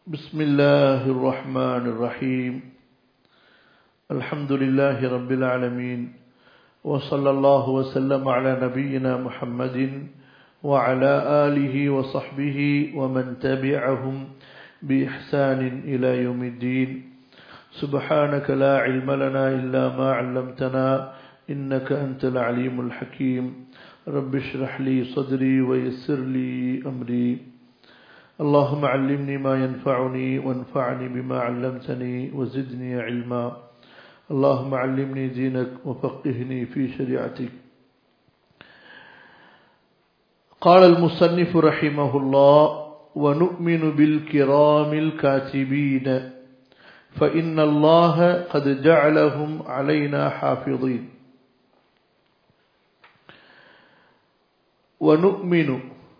بسم الله الرحمن الرحيم الحمد لله رب العالمين وصلى الله وسلم على نبينا محمد وعلى آله وصحبه ومن تبعهم بإحسان إلى يوم الدين سبحانك لا علم لنا إلا ما علمتنا إنك أنت العليم الحكيم رب اشرح لي صدري ويسر لي أمري اللهم علمني ما ينفعني وانفعني بما علمتني وزدني علما اللهم علمني دينك وفقهني في شريعتك قال المصنف رحمه الله ونؤمن بالكرام الكاتبين فإن الله قد جعلهم علينا حافظين ونؤمن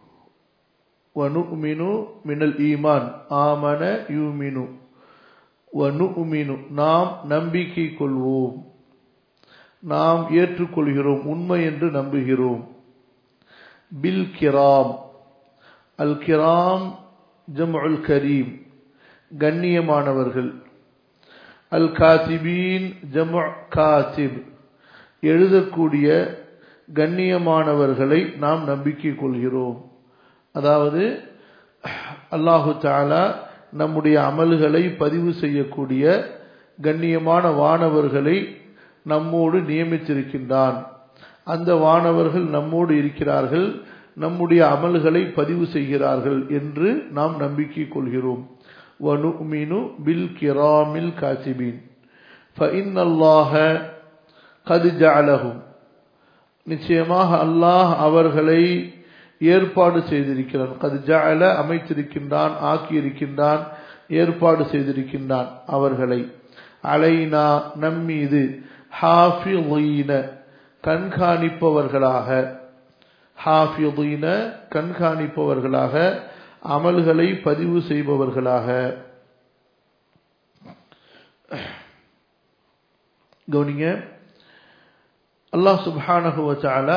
ونؤمن من الإيمان آمن يؤمن ونؤمن நாம் நம்பிக்கை கொள்வோம் நாம் ஏற்றுக்கொள்கிறோம் உண்மை என்று நம்புகிறோம் பில் கிராம் அல் கிராம் ஜம்உல் கரீம் கண்ணியமானவர்கள் அல் காசிபீன் ஜமு காசிப் எழுதக்கூடிய கண்ணியமானவர்களை நாம் நம்பிக்கை கொள்கிறோம் அதாவது அல்லாஹு தாலா நம்முடைய அமல்களை பதிவு செய்யக்கூடிய கண்ணியமான வானவர்களை நம்மோடு நியமித்திருக்கின்றான் அந்த வானவர்கள் நம்மோடு இருக்கிறார்கள் நம்முடைய அமல்களை பதிவு செய்கிறார்கள் என்று நாம் நம்பிக்கை கொள்கிறோம் வனுமினு பில் கிராமில் காசிபீன் ஃபஇன்னல்லாஹ கது ஜஅலஹும் நிச்சயமாக அல்லாஹ் அவர்களை ஏற்பாடு செய்திருக்கிறான் கது ஜஅல அமைத்திருக்கின்றான் ஆக்கியிருக்கின்றான் ஏற்பாடு செய்திருக்கின்றான் அவர்களை அலைனா நம்மீது ஹாஃபிதீன கண்காணிப்பவர்களாக ஹாஃபிதீன கண்காணிப்பவர்களாக அமல்களை பதிவு செய்பவர்களாக கவனிங்க அல்லாஹ் சுபானகுவச்சால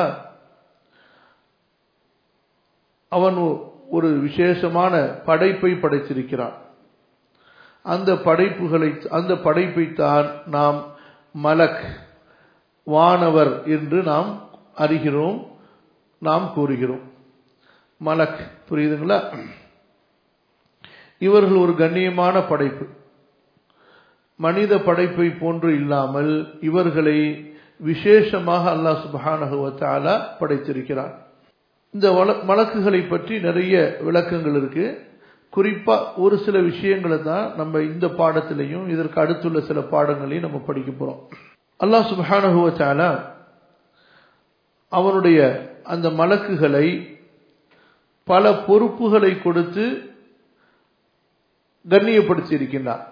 அவன் ஒரு விசேஷமான படைப்பை படைத்திருக்கிறான் அந்த படைப்புகளை அந்த படைப்பைத்தான் நாம் மலக் வானவர் என்று நாம் அறிகிறோம் நாம் கூறுகிறோம் மலக் புரியுதுங்களா இவர்கள் ஒரு கண்ணியமான படைப்பு மனித படைப்பை போன்று இல்லாமல் இவர்களை விசேஷமாக அல்லாஹ் சுபஹானகுவத்தாலா படைத்திருக்கிறார் இந்த மலக்குகளை பற்றி நிறைய விளக்கங்கள் இருக்கு குறிப்பா ஒரு சில விஷயங்களை தான் நம்ம இந்த பாடத்திலையும் இதற்கு அடுத்துள்ள சில பாடங்களையும் நம்ம படிக்க போறோம் அல்லாஹ் சுபஹானகுவத்தாலா அவனுடைய அந்த மலக்குகளை பல பொறுப்புகளை கொடுத்து கண்ணியப்படுத்தி இருக்கின்றார்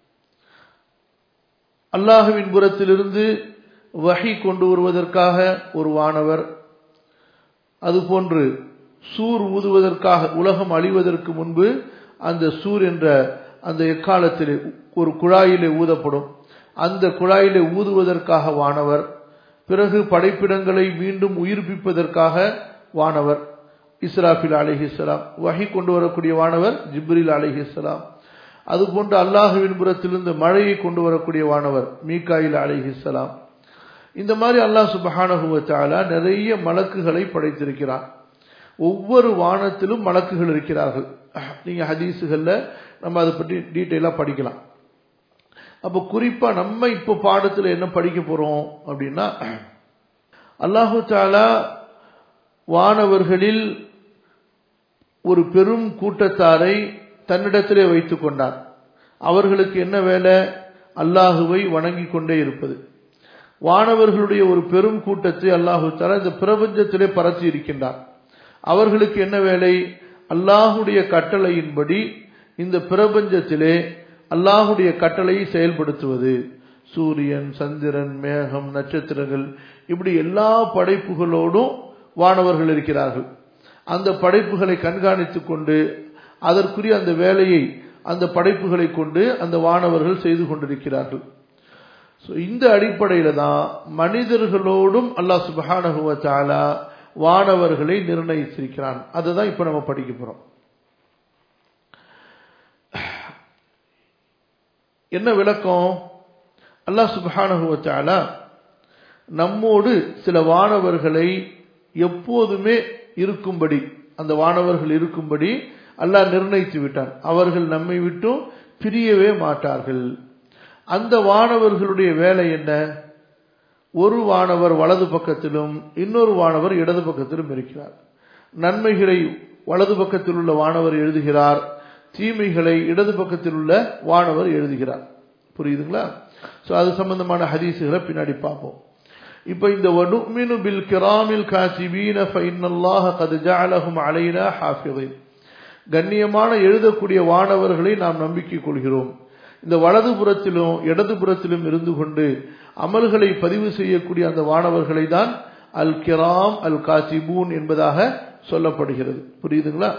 அல்லாஹுவின் புறத்திலிருந்து வகை கொண்டு வருவதற்காக ஒரு வானவர் அதுபோன்று சூர் ஊதுவதற்காக உலகம் அழிவதற்கு முன்பு அந்த சூர் என்ற அந்த எக்காலத்திலே ஒரு குழாயிலே ஊதப்படும் அந்த குழாயிலே ஊதுவதற்காக வானவர் பிறகு படைப்பிடங்களை மீண்டும் உயிர்ப்பிப்பதற்காக வானவர் இஸ்ராஃபில் அலிஹிஸ்லாம் வகை கொண்டு வரக்கூடிய வானவர் ஜிப்ரில் அலிஹிஸ்லாம் அதுபோன்று அல்லாஹுவின் புறத்திலிருந்து மழையை கொண்டு வரக்கூடிய வானவர் மீகாயில் அலிஹிஸ்லாம் இந்த மாதிரி அல்லாஹ் சுபஹானகுவத்தாலா நிறைய மலக்குகளை படைத்திருக்கிறார் ஒவ்வொரு வானத்திலும் மலக்குகள் இருக்கிறார்கள் நீங்க ஹதீஸுகள்ல நம்ம அதை பற்றி டீட்டெயிலா படிக்கலாம் அப்ப குறிப்பா நம்ம இப்ப பாடத்துல என்ன படிக்க போறோம் அப்படின்னா அல்லாஹு தாலா வானவர்களில் ஒரு பெரும் கூட்டத்தாரை தன்னிடத்திலே வைத்துக் கொண்டார் அவர்களுக்கு என்ன வேலை அல்லாஹுவை வணங்கி கொண்டே இருப்பது வானவர்களுடைய ஒரு பெரும் கூட்டத்தை அல்லாஹு தாலா இந்த பிரபஞ்சத்திலே பரத்தி இருக்கின்றார் அவர்களுக்கு என்ன வேலை அல்லாஹுடைய கட்டளையின்படி இந்த பிரபஞ்சத்திலே அல்லாஹுடைய கட்டளையை செயல்படுத்துவது சூரியன் சந்திரன் மேகம் நட்சத்திரங்கள் இப்படி எல்லா படைப்புகளோடும் வானவர்கள் இருக்கிறார்கள் அந்த படைப்புகளை கண்காணித்துக் கொண்டு அதற்குரிய அந்த வேலையை அந்த படைப்புகளை கொண்டு அந்த வானவர்கள் செய்து கொண்டிருக்கிறார்கள் இந்த அடிப்படையில தான் மனிதர்களோடும் அல்லாஹ் சுபஹானஹுவ தாலா வானவர்களை நிர்ணயிச்சிருக்கிறான் அதை தான் இப்ப நம்ம படிக்க போறோம் என்ன விளக்கம் அல்லாஹ் சுபஹானஹுவத்தால நம்மோடு சில வானவர்களை எப்போதுமே இருக்கும்படி அந்த வானவர்கள் இருக்கும்படி அல்லாஹ் நிர்ணயித்து விட்டான் அவர்கள் நம்மை விட்டும் பிரியவே மாட்டார்கள் அந்த வானவர்களுடைய வேலை என்ன ஒரு வானவர் வலது பக்கத்திலும் இன்னொரு வானவர் இடது பக்கத்திலும் இருக்கிறார் நன்மைகளை வலது பக்கத்தில் உள்ள வானவர் எழுதுகிறார் தீமைகளை இடது பக்கத்தில் உள்ள வானவர் எழுதுகிறார் புரியுதுங்களா சோ அது சம்பந்தமான ஹதீசுகளை பின்னாடி பார்ப்போம் இப்ப இந்த வனுமினு பில் கிராமில் காசிபீன ஃபைனல்லாஹ கது ஜஅலஹும் அலைனா ஹாஃபிதீன் கண்ணியமான எழுதக்கூடிய வானவர்களை நாம் நம்பிக்கை கொள்கிறோம் இந்த வலது புறத்திலும் இடது புறத்திலும் இருந்து கொண்டு அமல்களை பதிவு செய்யக்கூடிய அந்த வானவர்களை தான் அல் கிராம் அல் காசிபூன் என்பதாக சொல்லப்படுகிறது புரியுதுங்களா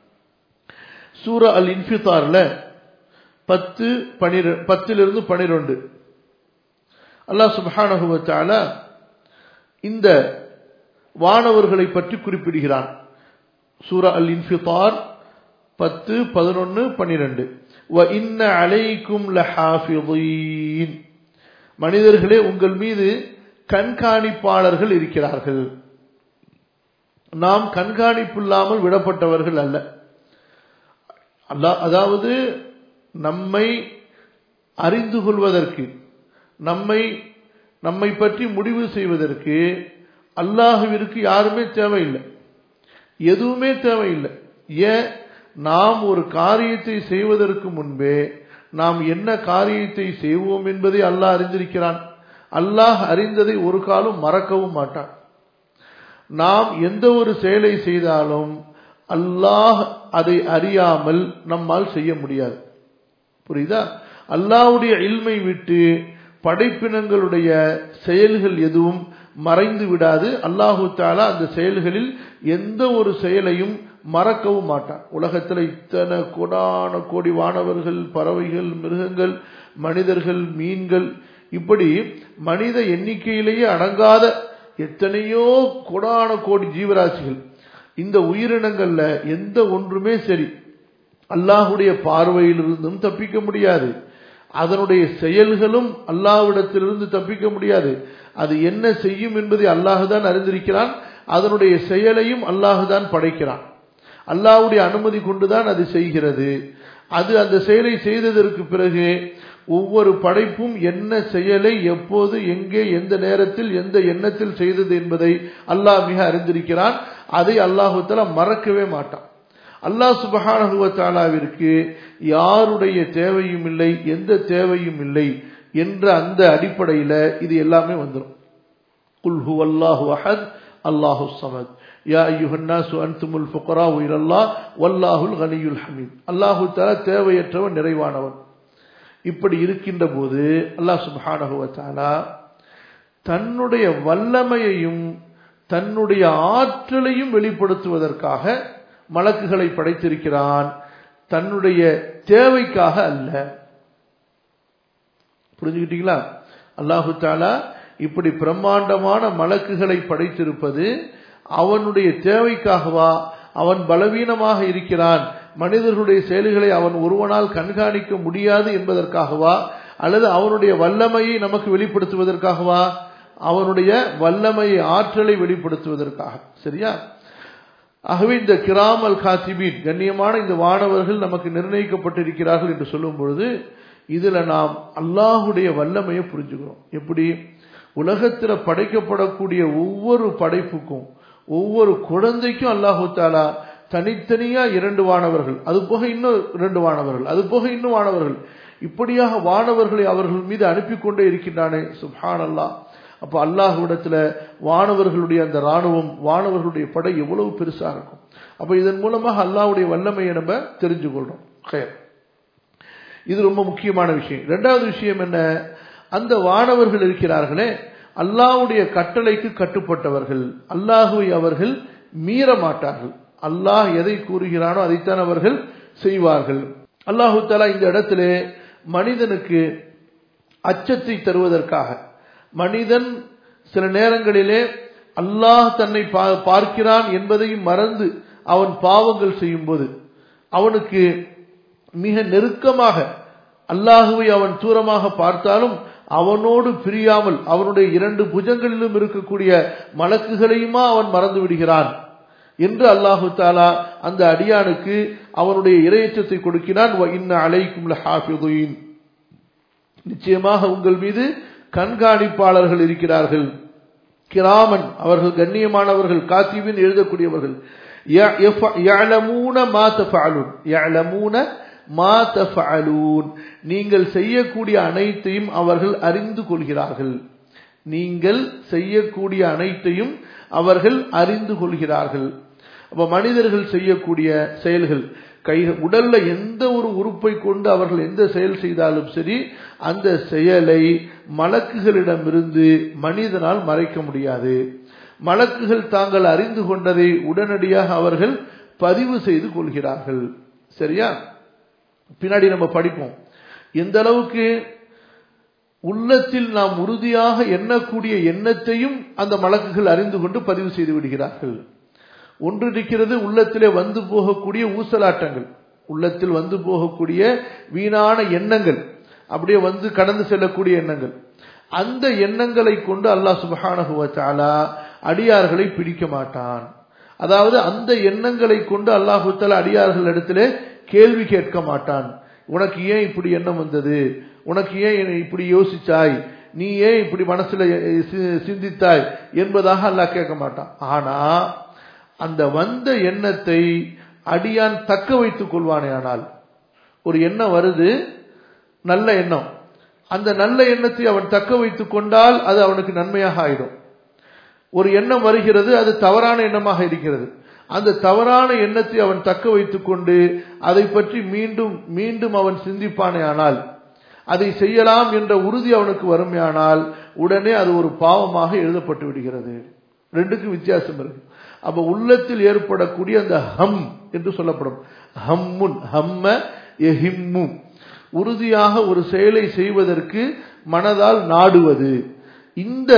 சூர அல் இன்ஃபிதார்ல பத்து பனிரெ பத்திலிருந்து பனிரெண்டு அல்லாஹ் சுபஹானஹுவத்தால இந்த வானவர்களை பற்றி குறிப்பிடுகிறான் சூரா அல் இன்ஃபிதார் பத்து பதினொன்னு பனிரெண்டு வ இன்ன அலைக்கும் லஹாஃபிதீன் மனிதர்களே உங்கள் மீது கண்காணிப்பாளர்கள் இருக்கிறார்கள் நாம் கண்காணிப்பு இல்லாமல் விடப்பட்டவர்கள் அல்ல அல்லா அதாவது நம்மை அறிந்து கொள்வதற்கு நம்மை நம்மை பற்றி முடிவு செய்வதற்கு அல்லாஹுவிற்கு யாருமே தேவையில்லை எதுவுமே தேவையில்லை ஏன் நாம் ஒரு காரியத்தை செய்வதற்கு முன்பே நாம் என்ன காரியத்தை செய்வோம் என்பதை அல்லாஹ் அறிந்திருக்கிறான் அல்லாஹ் அறிந்ததை ஒரு காலம் மறக்கவும் மாட்டான் நாம் எந்த ஒரு செயலை செய்தாலும் அல்லாஹ் அதை அறியாமல் நம்மால் செய்ய முடியாது புரியுதா அல்லாஹ்வுடைய இல்மை விட்டு படைப்பினங்களுடைய செயல்கள் எதுவும் மறைந்து விடாது அல்லாஹு தாலா அந்த செயல்களில் எந்த ஒரு செயலையும் மறக்கவும் மாட்டான் உலகத்தில் இத்தனை கோடான கோடி வானவர்கள் பறவைகள் மிருகங்கள் மனிதர்கள் மீன்கள் இப்படி மனித எண்ணிக்கையிலேயே அடங்காத எத்தனையோ கோடான கோடி ஜீவராசிகள் இந்த உயிரினங்கள்ல எந்த ஒன்றுமே சரி அல்லாஹுடைய பார்வையிலிருந்தும் தப்பிக்க முடியாது அதனுடைய செயல்களும் அல்லாஹ்விடத்திலிருந்து தப்பிக்க முடியாது அது என்ன செய்யும் என்பதை அல்லாஹுதான் அறிந்திருக்கிறான் அதனுடைய செயலையும் அல்லாஹுதான் படைக்கிறான் அல்லாஹ்வுடைய அனுமதி கொண்டுதான் அது செய்கிறது அது அந்த செயலை செய்ததற்கு பிறகு ஒவ்வொரு படைப்பும் என்ன செயலை எப்போது எங்கே எந்த நேரத்தில் எந்த எண்ணத்தில் செய்தது என்பதை அல்லாஹ் மிக அறிந்திருக்கிறான் அதை அல்லாஹு தலா மறக்கவே மாட்டான் அல்லாஹ் சுபஹானஹுவத்தாலாவிற்கு யாருடைய தேவையும் இல்லை எந்த தேவையும் இல்லை என்ற அந்த அடிப்படையில் இது எல்லாமே வந்துடும் குல்ஹு அல்லாஹு அஹத் அல்லாஹு சமத் யா ஐயுஹன்னாசு அன்துமுல் ஃபுக்ராவு இலல்லாஹ் வல்லாஹுல் கனியுல் ஹமீத் அல்லாஹு தஆலா தேவையற்றவன் நிறைவானவன் இப்படி இருக்கின்ற போது அல்லாஹ் சுப்ஹானஹு வ தஆலா தன்னுடைய வல்லமையையும் தன்னுடைய ஆற்றலையும் வெளிப்படுத்துவதற்காக மலக்குகளை படைத்திருக்கிறான் தன்னுடைய தேவைக்காக அல்ல புரிஞ்சுக்கிட்டீங்களா அல்லாஹு தாலா இப்படி பிரம்மாண்டமான மலக்குகளை படைத்திருப்பது அவனுடைய தேவைக்காகவா அவன் பலவீனமாக இருக்கிறான் மனிதர்களுடைய செயல்களை அவன் ஒருவனால் கண்காணிக்க முடியாது என்பதற்காகவா அல்லது அவனுடைய வல்லமையை நமக்கு வெளிப்படுத்துவதற்காகவா அவனுடைய வல்லமையை ஆற்றலை வெளிப்படுத்துவதற்காக சரியா ஆகவே இந்த கிராமல் காசிபீன் கண்ணியமான இந்த வானவர்கள் நமக்கு நிர்ணயிக்கப்பட்டிருக்கிறார்கள் என்று சொல்லும் பொழுது இதுல நாம் அல்லாஹுடைய வல்லமையை புரிஞ்சுக்கிறோம் எப்படி உலகத்துல படைக்கப்படக்கூடிய ஒவ்வொரு படைப்புக்கும் ஒவ்வொரு குழந்தைக்கும் அல்லாஹு தாலா தனித்தனியா இரண்டு வானவர்கள் அது போக இன்னும் இரண்டு வானவர்கள் அது போக இன்னும் வானவர்கள் இப்படியாக வானவர்களை அவர்கள் மீது அனுப்பி கொண்டே இருக்கின்றானே சுப்ஹான் அல்லாஹ் அப்ப அல்லாஹுவிடத்துல வானவர்களுடைய அந்த ராணுவம் வானவர்களுடைய படை எவ்வளவு பெருசா இருக்கும் அப்ப இதன் மூலமாக அல்லாஹ்வுடைய வல்லமையை நம்ம தெரிஞ்சு கொள்றோம் ஹயர். இது ரொம்ப முக்கியமான விஷயம் இரண்டாவது விஷயம் என்ன அந்த வானவர்கள் இருக்கிறார்களே அல்லாஹ்வுடைய கட்டளைக்கு கட்டுப்பட்டவர்கள் அல்லாஹுவை அவர்கள் மீற மாட்டார்கள் அல்லாஹ் எதை கூறுகிறானோ அதைத்தான் அவர்கள் செய்வார்கள் அல்லாஹு தாலா இந்த இடத்திலே மனிதனுக்கு அச்சத்தை தருவதற்காக மனிதன் சில நேரங்களிலே அல்லாஹ் தன்னை பா- பார்க்கிறான் என்பதையும் மறந்து அவன் பாவங்கள் செய்யும் போது அவனுக்கு மிக நெருக்கமாக அல்லாஹுவை அவன் தூரமாக பார்த்தாலும் அவனோடு பிரியாமல் அவனுடைய இரண்டு புஜங்களிலும் இருக்கக்கூடிய மலக்குகளையுமா அவன் மறந்து விடுகிறான் என்று அல்லாஹு தாலா அந்த அடியானுக்கு அவனுடைய இரையச்சத்தை கொடுக்கிறான் இன்ன அலைக்கும் லஹாஃபிதுயின் நிச்சயமாக உங்கள் மீது கண்காணிப்பாளர்கள் இருக்கிறார்கள் கிராமன் அவர்கள் கண்ணியமானவர்கள் காத்திபின் எழுதக்கூடியவர்கள் நீங்கள் செய்யக்கூடிய அனைத்தையும் அவர்கள் அறிந்து கொள்கிறார்கள் நீங்கள் செய்யக்கூடிய அனைத்தையும் அவர்கள் அறிந்து கொள்கிறார்கள் அப்ப மனிதர்கள் செய்யக்கூடிய செயல்கள் கை உடல்ல எந்த ஒரு உறுப்பை கொண்டு அவர்கள் எந்த செயல் செய்தாலும் சரி அந்த செயலை மலக்குகளிடமிருந்து மனிதனால் மறைக்க முடியாது மலக்குகள் தாங்கள் அறிந்து கொண்டதை உடனடியாக அவர்கள் பதிவு செய்து கொள்கிறார்கள் சரியா பின்னாடி நம்ம படிப்போம் எந்த அளவுக்கு உள்ளத்தில் நாம் உறுதியாக எண்ணக்கூடிய எண்ணத்தையும் அந்த மலக்குகள் அறிந்து கொண்டு பதிவு செய்து விடுகிறார்கள் ஒன்று இருக்கிறது உள்ளத்திலே வந்து போகக்கூடிய ஊசலாட்டங்கள் உள்ளத்தில் வந்து போகக்கூடிய வீணான எண்ணங்கள் அப்படியே வந்து கடந்து செல்லக்கூடிய எண்ணங்கள் அந்த எண்ணங்களை கொண்டு அல்லாஹ் சுபஹானகுவத்தாலா அடியார்களை பிடிக்க மாட்டான் அதாவது அந்த எண்ணங்களை கொண்டு அல்லாஹு தாலா அடியார்கள் இடத்திலே கேள்வி கேட்க மாட்டான் உனக்கு ஏன் இப்படி எண்ணம் வந்தது உனக்கு ஏன் இப்படி யோசிச்சாய் நீ ஏன் இப்படி மனசுல சிந்தித்தாய் என்பதாக அல்லாஹ் கேட்க மாட்டான் ஆனா அந்த வந்த எண்ணத்தை அடியான் தக்க வைத்துக் கொள்வானே ஆனால் ஒரு எண்ணம் வருது நல்ல எண்ணம் அந்த நல்ல எண்ணத்தை அவன் தக்க வைத்துக் கொண்டால் அது அவனுக்கு நன்மையாக ஆயிடும் ஒரு எண்ணம் வருகிறது அது தவறான எண்ணமாக இருக்கிறது அந்த தவறான எண்ணத்தை அவன் தக்க வைத்துக் கொண்டு அதை பற்றி மீண்டும் மீண்டும் அவன் சிந்திப்பானே ஆனால் அதை செய்யலாம் என்ற உறுதி அவனுக்கு வறுமையானால் உடனே அது ஒரு பாவமாக எழுதப்பட்டு விடுகிறது ரெண்டுக்கும் வித்தியாசம் இருக்கு அப்ப உள்ளத்தில் ஏற்படக்கூடிய அந்த ஹம் என்று சொல்லப்படும் ஹம்முன் ஹம்ம எஹிம்மு உறுதியாக ஒரு செயலை செய்வதற்கு மனதால் நாடுவது இந்த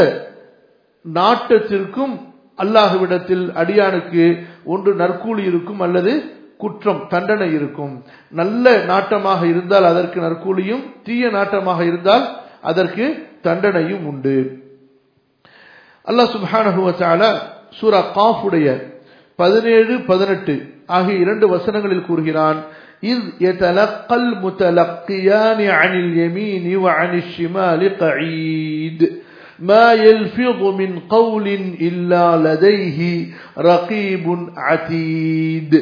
நாட்டத்திற்கும் அல்லாஹுவிடத்தில் அடியானுக்கு ஒன்று நற்கூலி இருக்கும் அல்லது குற்றம் தண்டனை இருக்கும் நல்ல நாட்டமாக இருந்தால் அதற்கு நற்கூலியும் தீய நாட்டமாக இருந்தால் அதற்கு தண்டனையும் உண்டு அல்லாஹ் சுபானகுவத்தால சூரா காஃபுடைய பதினேழு பதினெட்டு ஆகிய இரண்டு வசனங்களில் கூறுகிறான் إذ يتلقى المتلقيان عن اليمين وعن الشمال قعيد ما يلفظ من قول إلا لديه رقيب عتيد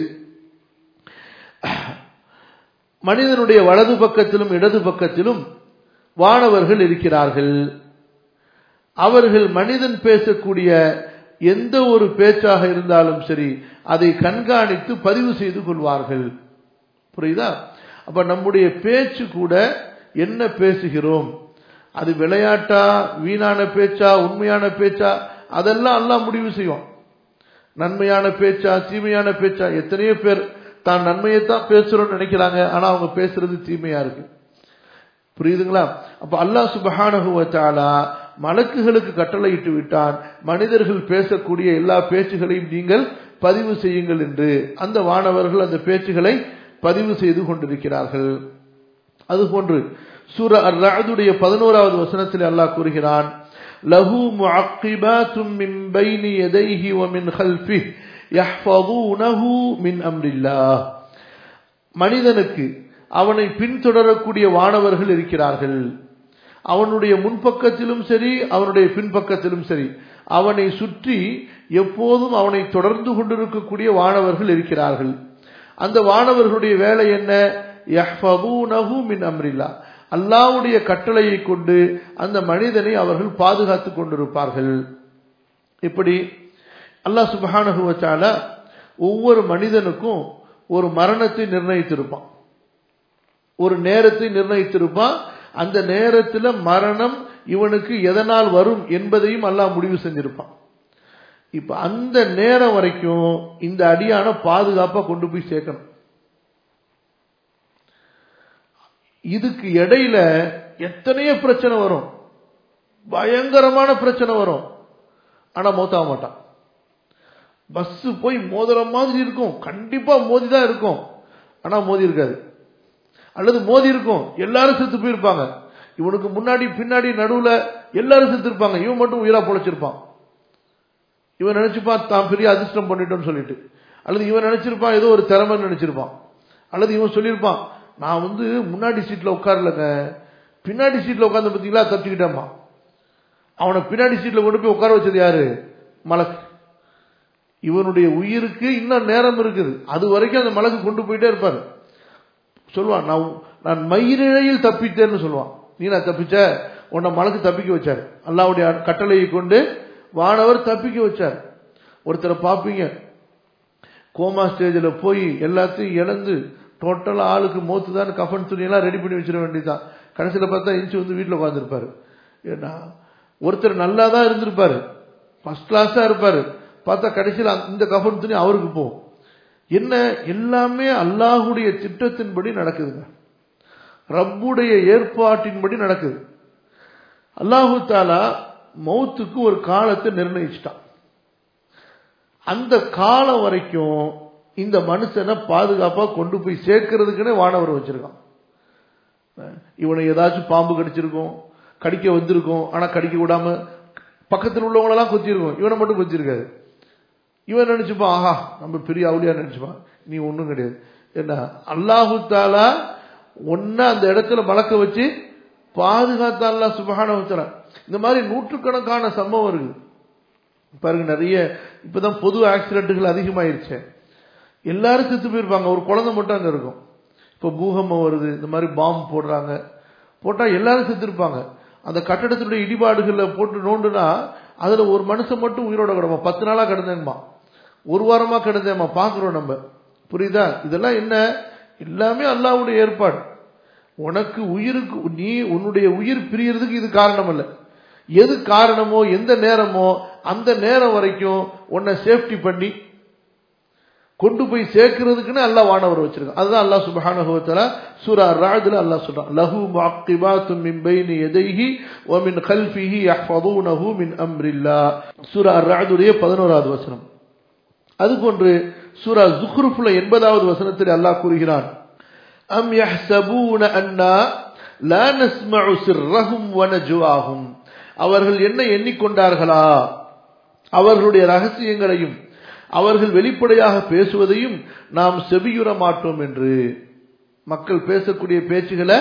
மனிதனுடைய வலது பக்கத்திலும் இடது பக்கத்திலும் வானவர்கள் இருக்கிறார்கள் அவர்கள் மனிதன் பேசக்கூடிய எந்த ஒரு பேச்சாக இருந்தாலும் சரி அதை கண்காணித்து பதிவு செய்து கொள்வார்கள் புரியுதா அப்ப நம்முடைய பேச்சு கூட என்ன பேசுகிறோம் அது விளையாட்டா வீணான பேச்சா உண்மையான பேச்சா அதெல்லாம் எல்லாம் முடிவு செய்வோம் நன்மையான பேச்சா தீமையான பேச்சா எத்தனையோ பேர் தான் நன்மையைத்தான் பேசுறோம்னு நினைக்கிறாங்க ஆனா அவங்க பேசுறது தீமையா இருக்கு புரியுதுங்களா அப்ப அல்லாஹ் சுபஹானகுவத்தாலா மலக்குகளுக்கு கட்டளையிட்டு விட்டான் மனிதர்கள் பேசக்கூடிய எல்லா பேச்சுகளையும் நீங்கள் பதிவு செய்யுங்கள் என்று அந்த வானவர்கள் அந்த பேச்சுகளை பதிவு செய்து கொண்டிருக்கிறார்கள் அதுபோன்று சூர அர்ராதுடைய பதினோராவது வசனத்தில் அல்லாஹ் கூறுகிறான் லஹு முஅக்கிபாத்தும் மின் பைனி யதைஹி வ மின் கல்ஃபிஹ் யஹ்ஃபதூனஹு மின் அம்ரில்லாஹ் மனிதனுக்கு அவனை பின்தொடரக்கூடிய வானவர்கள் இருக்கிறார்கள் அவனுடைய முன்பக்கத்திலும் சரி அவனுடைய பின்பக்கத்திலும் சரி அவனை சுற்றி எப்போதும் அவனை தொடர்ந்து கொண்டிருக்கக்கூடிய வானவர்கள் இருக்கிறார்கள் அந்த வானவர்களுடைய வேலை என்ன யஹ்ஃபதூனஹு மின் அம்ரில்லா அல்லாவுடைய கட்டளையை கொண்டு அந்த மனிதனை அவர்கள் பாதுகாத்துக் கொண்டிருப்பார்கள் இப்படி அல்லாஹ் சுபஹானஹு வச்சால ஒவ்வொரு மனிதனுக்கும் ஒரு மரணத்தை நிர்ணயித்திருப்பான் ஒரு நேரத்தை நிர்ணயித்திருப்பான் அந்த நேரத்தில் மரணம் இவனுக்கு எதனால் வரும் என்பதையும் அல்லாஹ் முடிவு செஞ்சிருப்பான் இப்ப அந்த நேரம் வரைக்கும் இந்த அடியான பாதுகாப்பா கொண்டு போய் சேர்க்கணும் இதுக்கு இடையில எத்தனையோ பிரச்சனை வரும் பயங்கரமான பிரச்சனை வரும் ஆனா மோத்தாக மாட்டான் பஸ் போய் மோதுற மாதிரி இருக்கும் கண்டிப்பா மோதி தான் இருக்கும் ஆனா மோதி இருக்காது அல்லது மோதி இருக்கும் எல்லாரும் செத்து போயிருப்பாங்க இவனுக்கு முன்னாடி பின்னாடி நடுவுல எல்லாரும் செத்து இருப்பாங்க இவன் மட்டும் உயிரா பொழைச்சிருப்பான் இவன் நினைச்சுப்பான் தான் பெரிய அதிர்ஷ்டம் பண்ணிட்டோம்னு சொல்லிட்டு அல்லது இவன் நினைச்சிருப்பான் ஏதோ ஒரு திறமை நினைச்சிருப்பான் அல்லது இவன் சொல்லியிருப்பான் நான் வந்து முன்னாடி சீட்ல உட்காரலங்க பின்னாடி சீட்ல உட்கார்ந்து பார்த்தீங்களா தப்பிச்சுக்கிட்டேம்மா அவனை பின்னாடி சீட்ல கொண்டு போய் உட்கார வச்சது யாரு மலக்கு இவனுடைய உயிருக்கு இன்னும் நேரம் இருக்குது அது வரைக்கும் அந்த மலக்கு கொண்டு போயிட்டே இருப்பாரு சொல்லுவான் நான் நான் மயிரிழையில் தப்பித்தேன்னு சொல்லுவான் நீ நான் தப்பிச்ச உன்னை மலக்கு தப்பிக்க வச்சாரு அல்லாவுடைய கட்டளையை கொண்டு வானவர் தப்பிக்க வச்சார் ஒருத்தரை பார்ப்பீங்க கோமா ஸ்டேஜில் போய் எல்லாத்தையும் இழந்து டோட்டலா ஆளுக்கு மோத்து தான் கஃபன் துணியெல்லாம் ரெடி பண்ணி வச்சிட வேண்டியதுதான் கடைசியில் பார்த்தா இன்ச்சு வந்து வீட்டில் உட்காந்துருப்பாரு ஏன்னா ஒருத்தர் நல்லா தான் இருந்திருப்பாரு ஃபர்ஸ்ட் கிளாஸா இருப்பாரு பார்த்தா கடைசியில் இந்த கஃபன் துணி அவருக்கு போகும் என்ன எல்லாமே அல்லாஹுடைய திட்டத்தின்படி நடக்குதுங்க ரப்புடைய ஏற்பாட்டின்படி நடக்குது அல்லாஹு தாலா மௌத்துக்கு ஒரு காலத்தை நிர்ணயிச்சிட்டான் அந்த காலம் வரைக்கும் இந்த மனுஷனை பாதுகாப்பா கொண்டு போய் சேர்க்கறதுக்குன்னே வானவர் வச்சிருக்கான் இவனை ஏதாச்சும் பாம்பு கடிச்சிருக்கும் கடிக்க வந்திருக்கும் ஆனா கடிக்க விடாம பக்கத்தில் உள்ளவங்களெல்லாம் கொத்திருக்கும் இவனை மட்டும் கொத்திருக்காது இவன் நினைச்சுப்பான் ஆஹா நம்ம பெரிய அவுளியா நினைச்சுப்பான் நீ ஒன்றும் கிடையாது என்ன அல்லாஹு தாலா ஒன்ன அந்த இடத்துல மலக்க வச்சு பாதுகாத்தா சுபகான இந்த மாதிரி நூற்றுக்கணக்கான சம்பவம் இருக்கு பாருங்க நிறைய இப்பதான் பொது ஆக்சிடென்ட்டுகள் அதிகமாயிருச்சு எல்லாரும் செத்து போயிருப்பாங்க ஒரு குழந்தை மட்டும் அங்க இருக்கும் இப்போ பூகம்பம் வருது இந்த மாதிரி பாம்பு போடுறாங்க போட்டா எல்லாரும் செத்து இருப்பாங்க அந்த கட்டடத்தினுடைய இடிபாடுகள்ல போட்டு நோண்டுனா அதுல ஒரு மனுஷன் மட்டும் உயிரோட கிடமா பத்து நாளா கிடந்தேன்மா ஒரு வாரமா கிடந்தேம்மா பாக்குறோம் நம்ம புரியுதா இதெல்லாம் என்ன எல்லாமே அல்லாவுடைய ஏற்பாடு உனக்கு உயிருக்கு நீ உன்னுடைய உயிர் பிரியறதுக்கு இது காரணம் அல்ல எது காரணமோ எந்த நேரமோ அந்த நேரம் வரைக்கும் உன்னை சேஃப்டி பண்ணி கொண்டு போய் சேர்க்கிறதுக்குன்னு அல்லா வானவர் வச்சிருக்கான் அதுதான் அல்லாஹ் சுபஹானஹுவத்தலா சூரா ராஜ்ல அல்லாஹ் சொல்றான் லஹு முஅக்கிபாத்தும் மின் பைனி யதைஹி வ மின் கல்ஃபிஹி யஹ்ஃபதுனஹு மின் அம்ரில்லா சூரா ராஜுடைய 11வது வசனம் அதுபோன்று சூரா ஜுக்ருஃப்ல 80வது வசனத்தில் அல்லாஹ் கூறுகிறான் அம் யஹ்சபூன அன்னா லா நஸ்மஉ சிர்ரஹும் வ நஜ்வாஹும் அவர்கள் என்ன எண்ணிக்கொண்டார்களா அவர்களுடைய ரகசியங்களையும் அவர்கள் வெளிப்படையாக பேசுவதையும் நாம் செவியுற மாட்டோம் என்று மக்கள் பேசக்கூடிய பேச்சுகளை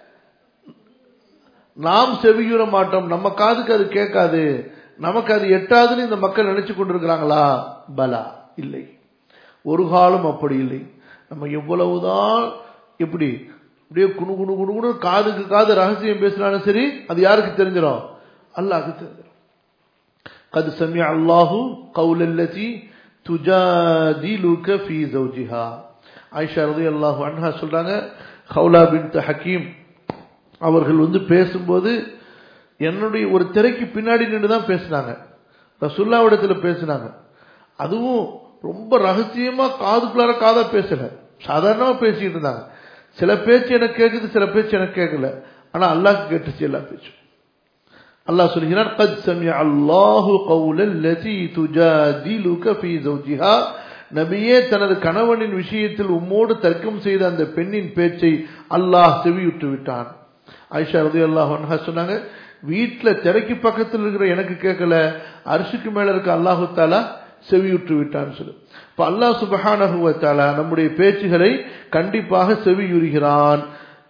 நாம் செவியுற மாட்டோம் நம்ம காதுக்கு அது கேட்காது நமக்கு அது எட்டாதுன்னு இந்த மக்கள் நினைச்சு கொண்டிருக்கிறாங்களா பலா இல்லை ஒரு காலம் அப்படி இல்லை நம்ம எவ்வளவுதான் எப்படி அப்படியே குணு குணு குணு குணு காதுக்கு காது ரகசியம் பேசினாலும் சரி அது யாருக்கு தெரிஞ்சிடும் அல்லாஹ்க்கு தெரிஞ்சிடும் قد سمع الله قول التي تجادلك في زوجها ஆயிஷா ரலியல்லாஹு அன்ஹா சொல்றாங்க ஹவுலா பின்த் ஹக்கீம் அவர்கள் வந்து பேசும்போது என்னுடைய ஒரு திரைக்கு பின்னாடி நின்று தான் பேசினாங்க ரசுல்லாவிடத்துல பேசினாங்க அதுவும் ரொம்ப ரகசியமா காதுக்குள்ளார காதா பேசல சாதாரணமா பேசிட்டு இருந்தாங்க சில பேச்சு எனக்கு கேட்குது சில பேச்சு எனக்கு கேட்கல ஆனா அல்லாஹ் கேட்டுச்சு எல்லா பேச்சும் அல்லாஹ் சொல்கிறான் قد سمع الله قول التي تجادلك في زوجها நபியே தனது கணவனின் விஷயத்தில் உம்மோடு தர்க்கம் செய்த அந்த பெண்ணின் பேச்சை அல்லாஹ் செவியுற்று விட்டான் ஆயிஷா ரதி அல்லாஹ் சொன்னாங்க வீட்டுல திரைக்கு பக்கத்தில் இருக்கிற எனக்கு கேட்கல அரிசிக்கு மேல இருக்க அல்லாஹு தாலா செவியுற்று விட்டான்னு சொல்லு இப்ப அல்லாஹ் சுபஹானஹுவத்தாலா நம்முடைய பேச்சுகளை கண்டிப்பாக செவியுறுகிறான்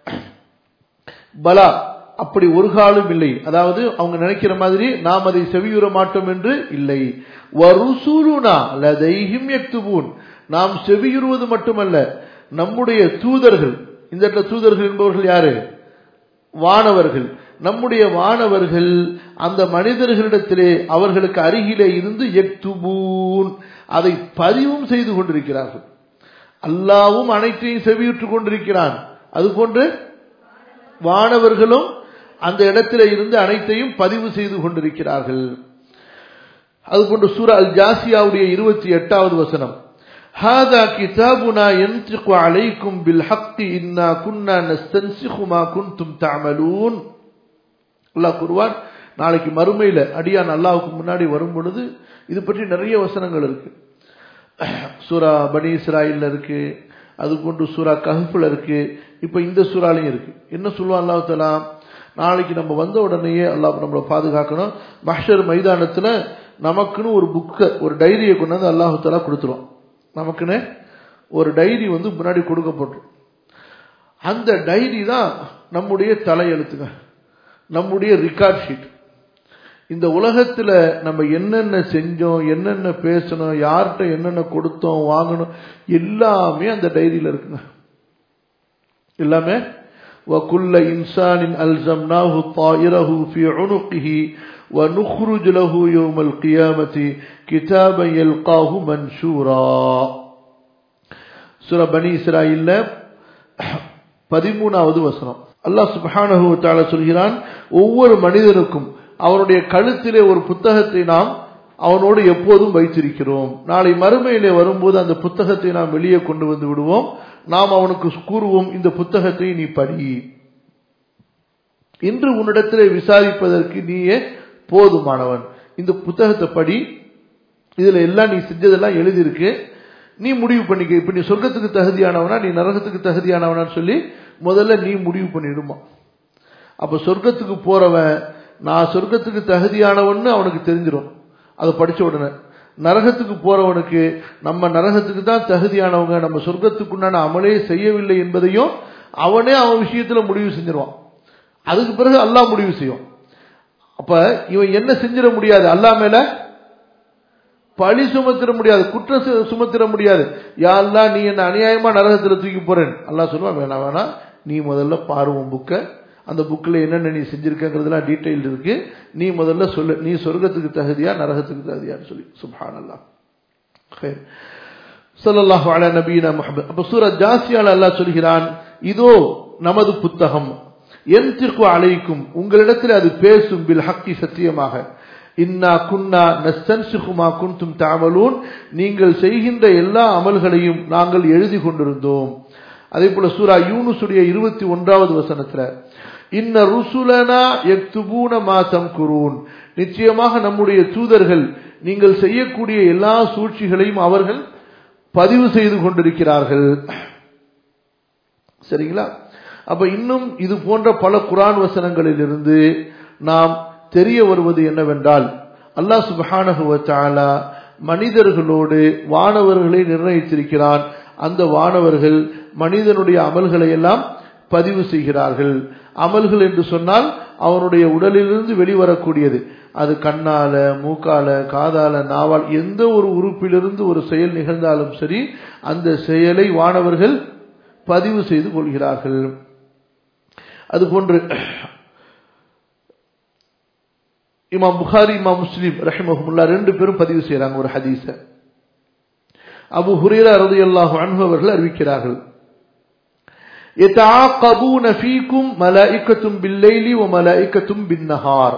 பலா அப்படி ஒரு காலம் இல்லை அதாவது அவங்க நினைக்கிற மாதிரி நாம் அதை செவியுற மாட்டோம் என்று இல்லை நாம் செவியுறுவது மட்டுமல்ல நம்முடைய தூதர்கள் இந்த இடத்துல தூதர்கள் என்பவர்கள் யாரு வானவர்கள் நம்முடைய வானவர்கள் அந்த மனிதர்களிடத்திலே அவர்களுக்கு அருகிலே இருந்து எக்துபூன் அதை பதிவும் செய்து கொண்டிருக்கிறார்கள் அல்லாவும் அனைத்தையும் செவியுற்றுக் கொண்டிருக்கிறான் அதுபோன்று வானவர்களும் அந்த இடத்துல இருந்து அனைத்தையும் பதிவு செய்து கொண்டிருக்கிறார்கள் அதுபோன்று சூரா அல் ஜாசியாவுடைய இருபத்தி எட்டாவது வசனம் هذا كتابنا ينطق عليكم بالحق إنا كنا نستنسخ ما كنتم تعملون அல்லாஹ் கூறுவான் நாளைக்கு மறுமையில அடியான் அல்லாவுக்கு முன்னாடி வரும் பொழுது இது பற்றி நிறைய வசனங்கள் இருக்கு சூரா பனி இஸ்ராயில் இருக்கு அது போன்று சூரா கஹ்ஃபுல இருக்கு இப்ப இந்த சூறாலையும் இருக்கு என்ன சொல்லுவான் அல்லாஹ் தஆலா நாளைக்கு நம்ம வந்த உடனேயே அல்லாஹ் நம்மளை பாதுகாக்கணும் மஹ்ஷர் மைதானத்துல நமக்குன்னு ஒரு புக்கை ஒரு டைரியை கொண்டு வந்து அல்லாஹு தஆலா கொடுத்துருவோம் நமக்குன்னு ஒரு டைரி வந்து முன்னாடி கொடுக்கப்பட்டிரும் அந்த டைரி தான் நம்முடைய தலையெழுத்துங்க நம்முடைய ரெக்கார்ட் ஷீட் இந்த உலகத்துல நம்ம என்னென்ன செஞ்சோம் என்னென்ன பேசணும் யார்கிட்ட என்னென்ன கொடுத்தோம் வாங்கணும் எல்லாமே அந்த டைரியில இருக்குங்க எல்லாமே وكل إنسان ألزمناه طائره في عنقه ونخرج له يوم القيامة كتابا يلقاه منشورا سورة بني إسرائيل பதிமூணாவது வசனம் அல்லாஹ் சுப்ஹானஹு வ தஆலா சொல்கிறான் ஒவ்வொரு மனிதனுக்கும் அவனுடைய கழுத்திலே ஒரு புத்தகத்தை நாம் அவனோடு எப்போதும் வைத்திருக்கிறோம் நாளை மறுமையிலே வரும்போது அந்த புத்தகத்தை நாம் வெளியே கொண்டு வந்து விடுவோம் நாம் அவனுக்கு கூறுவோம் இந்த புத்தகத்தை நீ படி இன்று உன்னிடத்திலே விசாரிப்பதற்கு நீயே போதுமானவன் இந்த புத்தகத்தை படி இதுல எல்லாம் நீ செஞ்சதெல்லாம் எழுதியிருக்கு நீ முடிவு பண்ணிக்க இப்ப நீ சொர்க்கத்துக்கு தகுதியானவனா நீ நரகத்துக்கு தகுதியானவனான்னு சொல்லி முதல்ல நீ முடிவு பண்ணிடுமா அப்ப சொர்க்கத்துக்கு போறவன் நான் சொர்க்கத்துக்கு தகுதியானவன்னு அவனுக்கு தெரிஞ்சிடும் அதை படிச்ச உடனே நரகத்துக்கு போறவனுக்கு நம்ம நரகத்துக்கு தான் தகுதியானவங்க நம்ம சொர்க்கத்துக்குண்டான அமலே செய்யவில்லை என்பதையும் அவனே அவன் விஷயத்துல முடிவு செஞ்சிருவான் அதுக்கு பிறகு அல்லாஹ் முடிவு செய்யும் அப்ப இவன் என்ன செஞ்சிட முடியாது அல்லா மேல பழி சுமத்திட முடியாது குற்றம் சு- சுமத்திட முடியாது யாரெல்லாம் நீ என்ன அநியாயமா நரகத்துல தூக்கி போறேன் அல்லாஹ் சொல்லுவான் வேணாம் வேணாம் நீ முதல்ல பாருவோம் புக்கை அந்த புக்கில் என்னென்ன நீ செஞ்சிருக்கங்கிறதுலாம் டீட்டெயில் இருக்கு நீ முதல்ல சொல்லு நீ சொர்க்கத்துக்கு தகுதியா நரகத்துக்கு தகுதியான்னு சொல்லி சுப்ஹான் அல்லாஹ் ஸல்லல்லாஹு அலா நபியினா முஹம்மத் அப்ப சூரா ஜாசியால அல்லாஹ் சொல்கிறான் இதோ நமது புத்தகம் என்திற்கு அழைக்கும் உங்களிடத்தில் அது பேசும் பில் ஹக்கி சத்தியமாக இன்னா குன்னா நஸ்தன்சிகுமா குன்தும் தாமலூன் நீங்கள் செய்கின்ற எல்லா அமல்களையும் நாங்கள் எழுதி கொண்டிருந்தோம் அதே போல சூரா யூனுசுடைய இருபத்தி ஒன்றாவது வசனத்துல இன்ன ருசுலனா எக்துபூன மா தம்குரூன் நிச்சயமாக நம்முடைய தூதர்கள் நீங்கள் செய்யக்கூடிய எல்லா சூழ்ச்சிகளையும் அவர்கள் பதிவு செய்து கொண்டிருக்கிறார்கள் சரிங்களா அப்ப இன்னும் இது போன்ற பல குரான் வசனங்களிலிருந்து நாம் தெரிய வருவது என்னவென்றால் அல்லாஹ் சுப்ஹானஹு வ தஆலா மனிதர்களோடு வானவர்களை நிர்ணயித்திருக்கிறான் அந்த வானவர்கள் மனிதனுடைய அமல்களை எல்லாம் பதிவு செய்கிறார்கள் அமல்கள் என்று சொன்னால் அவனுடைய உடலிலிருந்து வெளிவரக்கூடியது அது கண்ணால மூக்கால காதால நாவால் எந்த ஒரு உறுப்பிலிருந்து ஒரு செயல் நிகழ்ந்தாலும் சரி அந்த செயலை வானவர்கள் பதிவு செய்து கொள்கிறார்கள் அதுபோன்று இமாம் புகாரி இமாம் முஸ்லீம் ரஹிமஹமுல்லா ரெண்டு பேரும் பதிவு செய்யறாங்க ஒரு ஹதீஸ அபு ஹுரேரா ரலியல்லாஹு அன்ஹு அவர்கள் அறிவிக்கிறார்கள் يتعاقبون فيكم ملائكة بالليل وملائكة بالنهار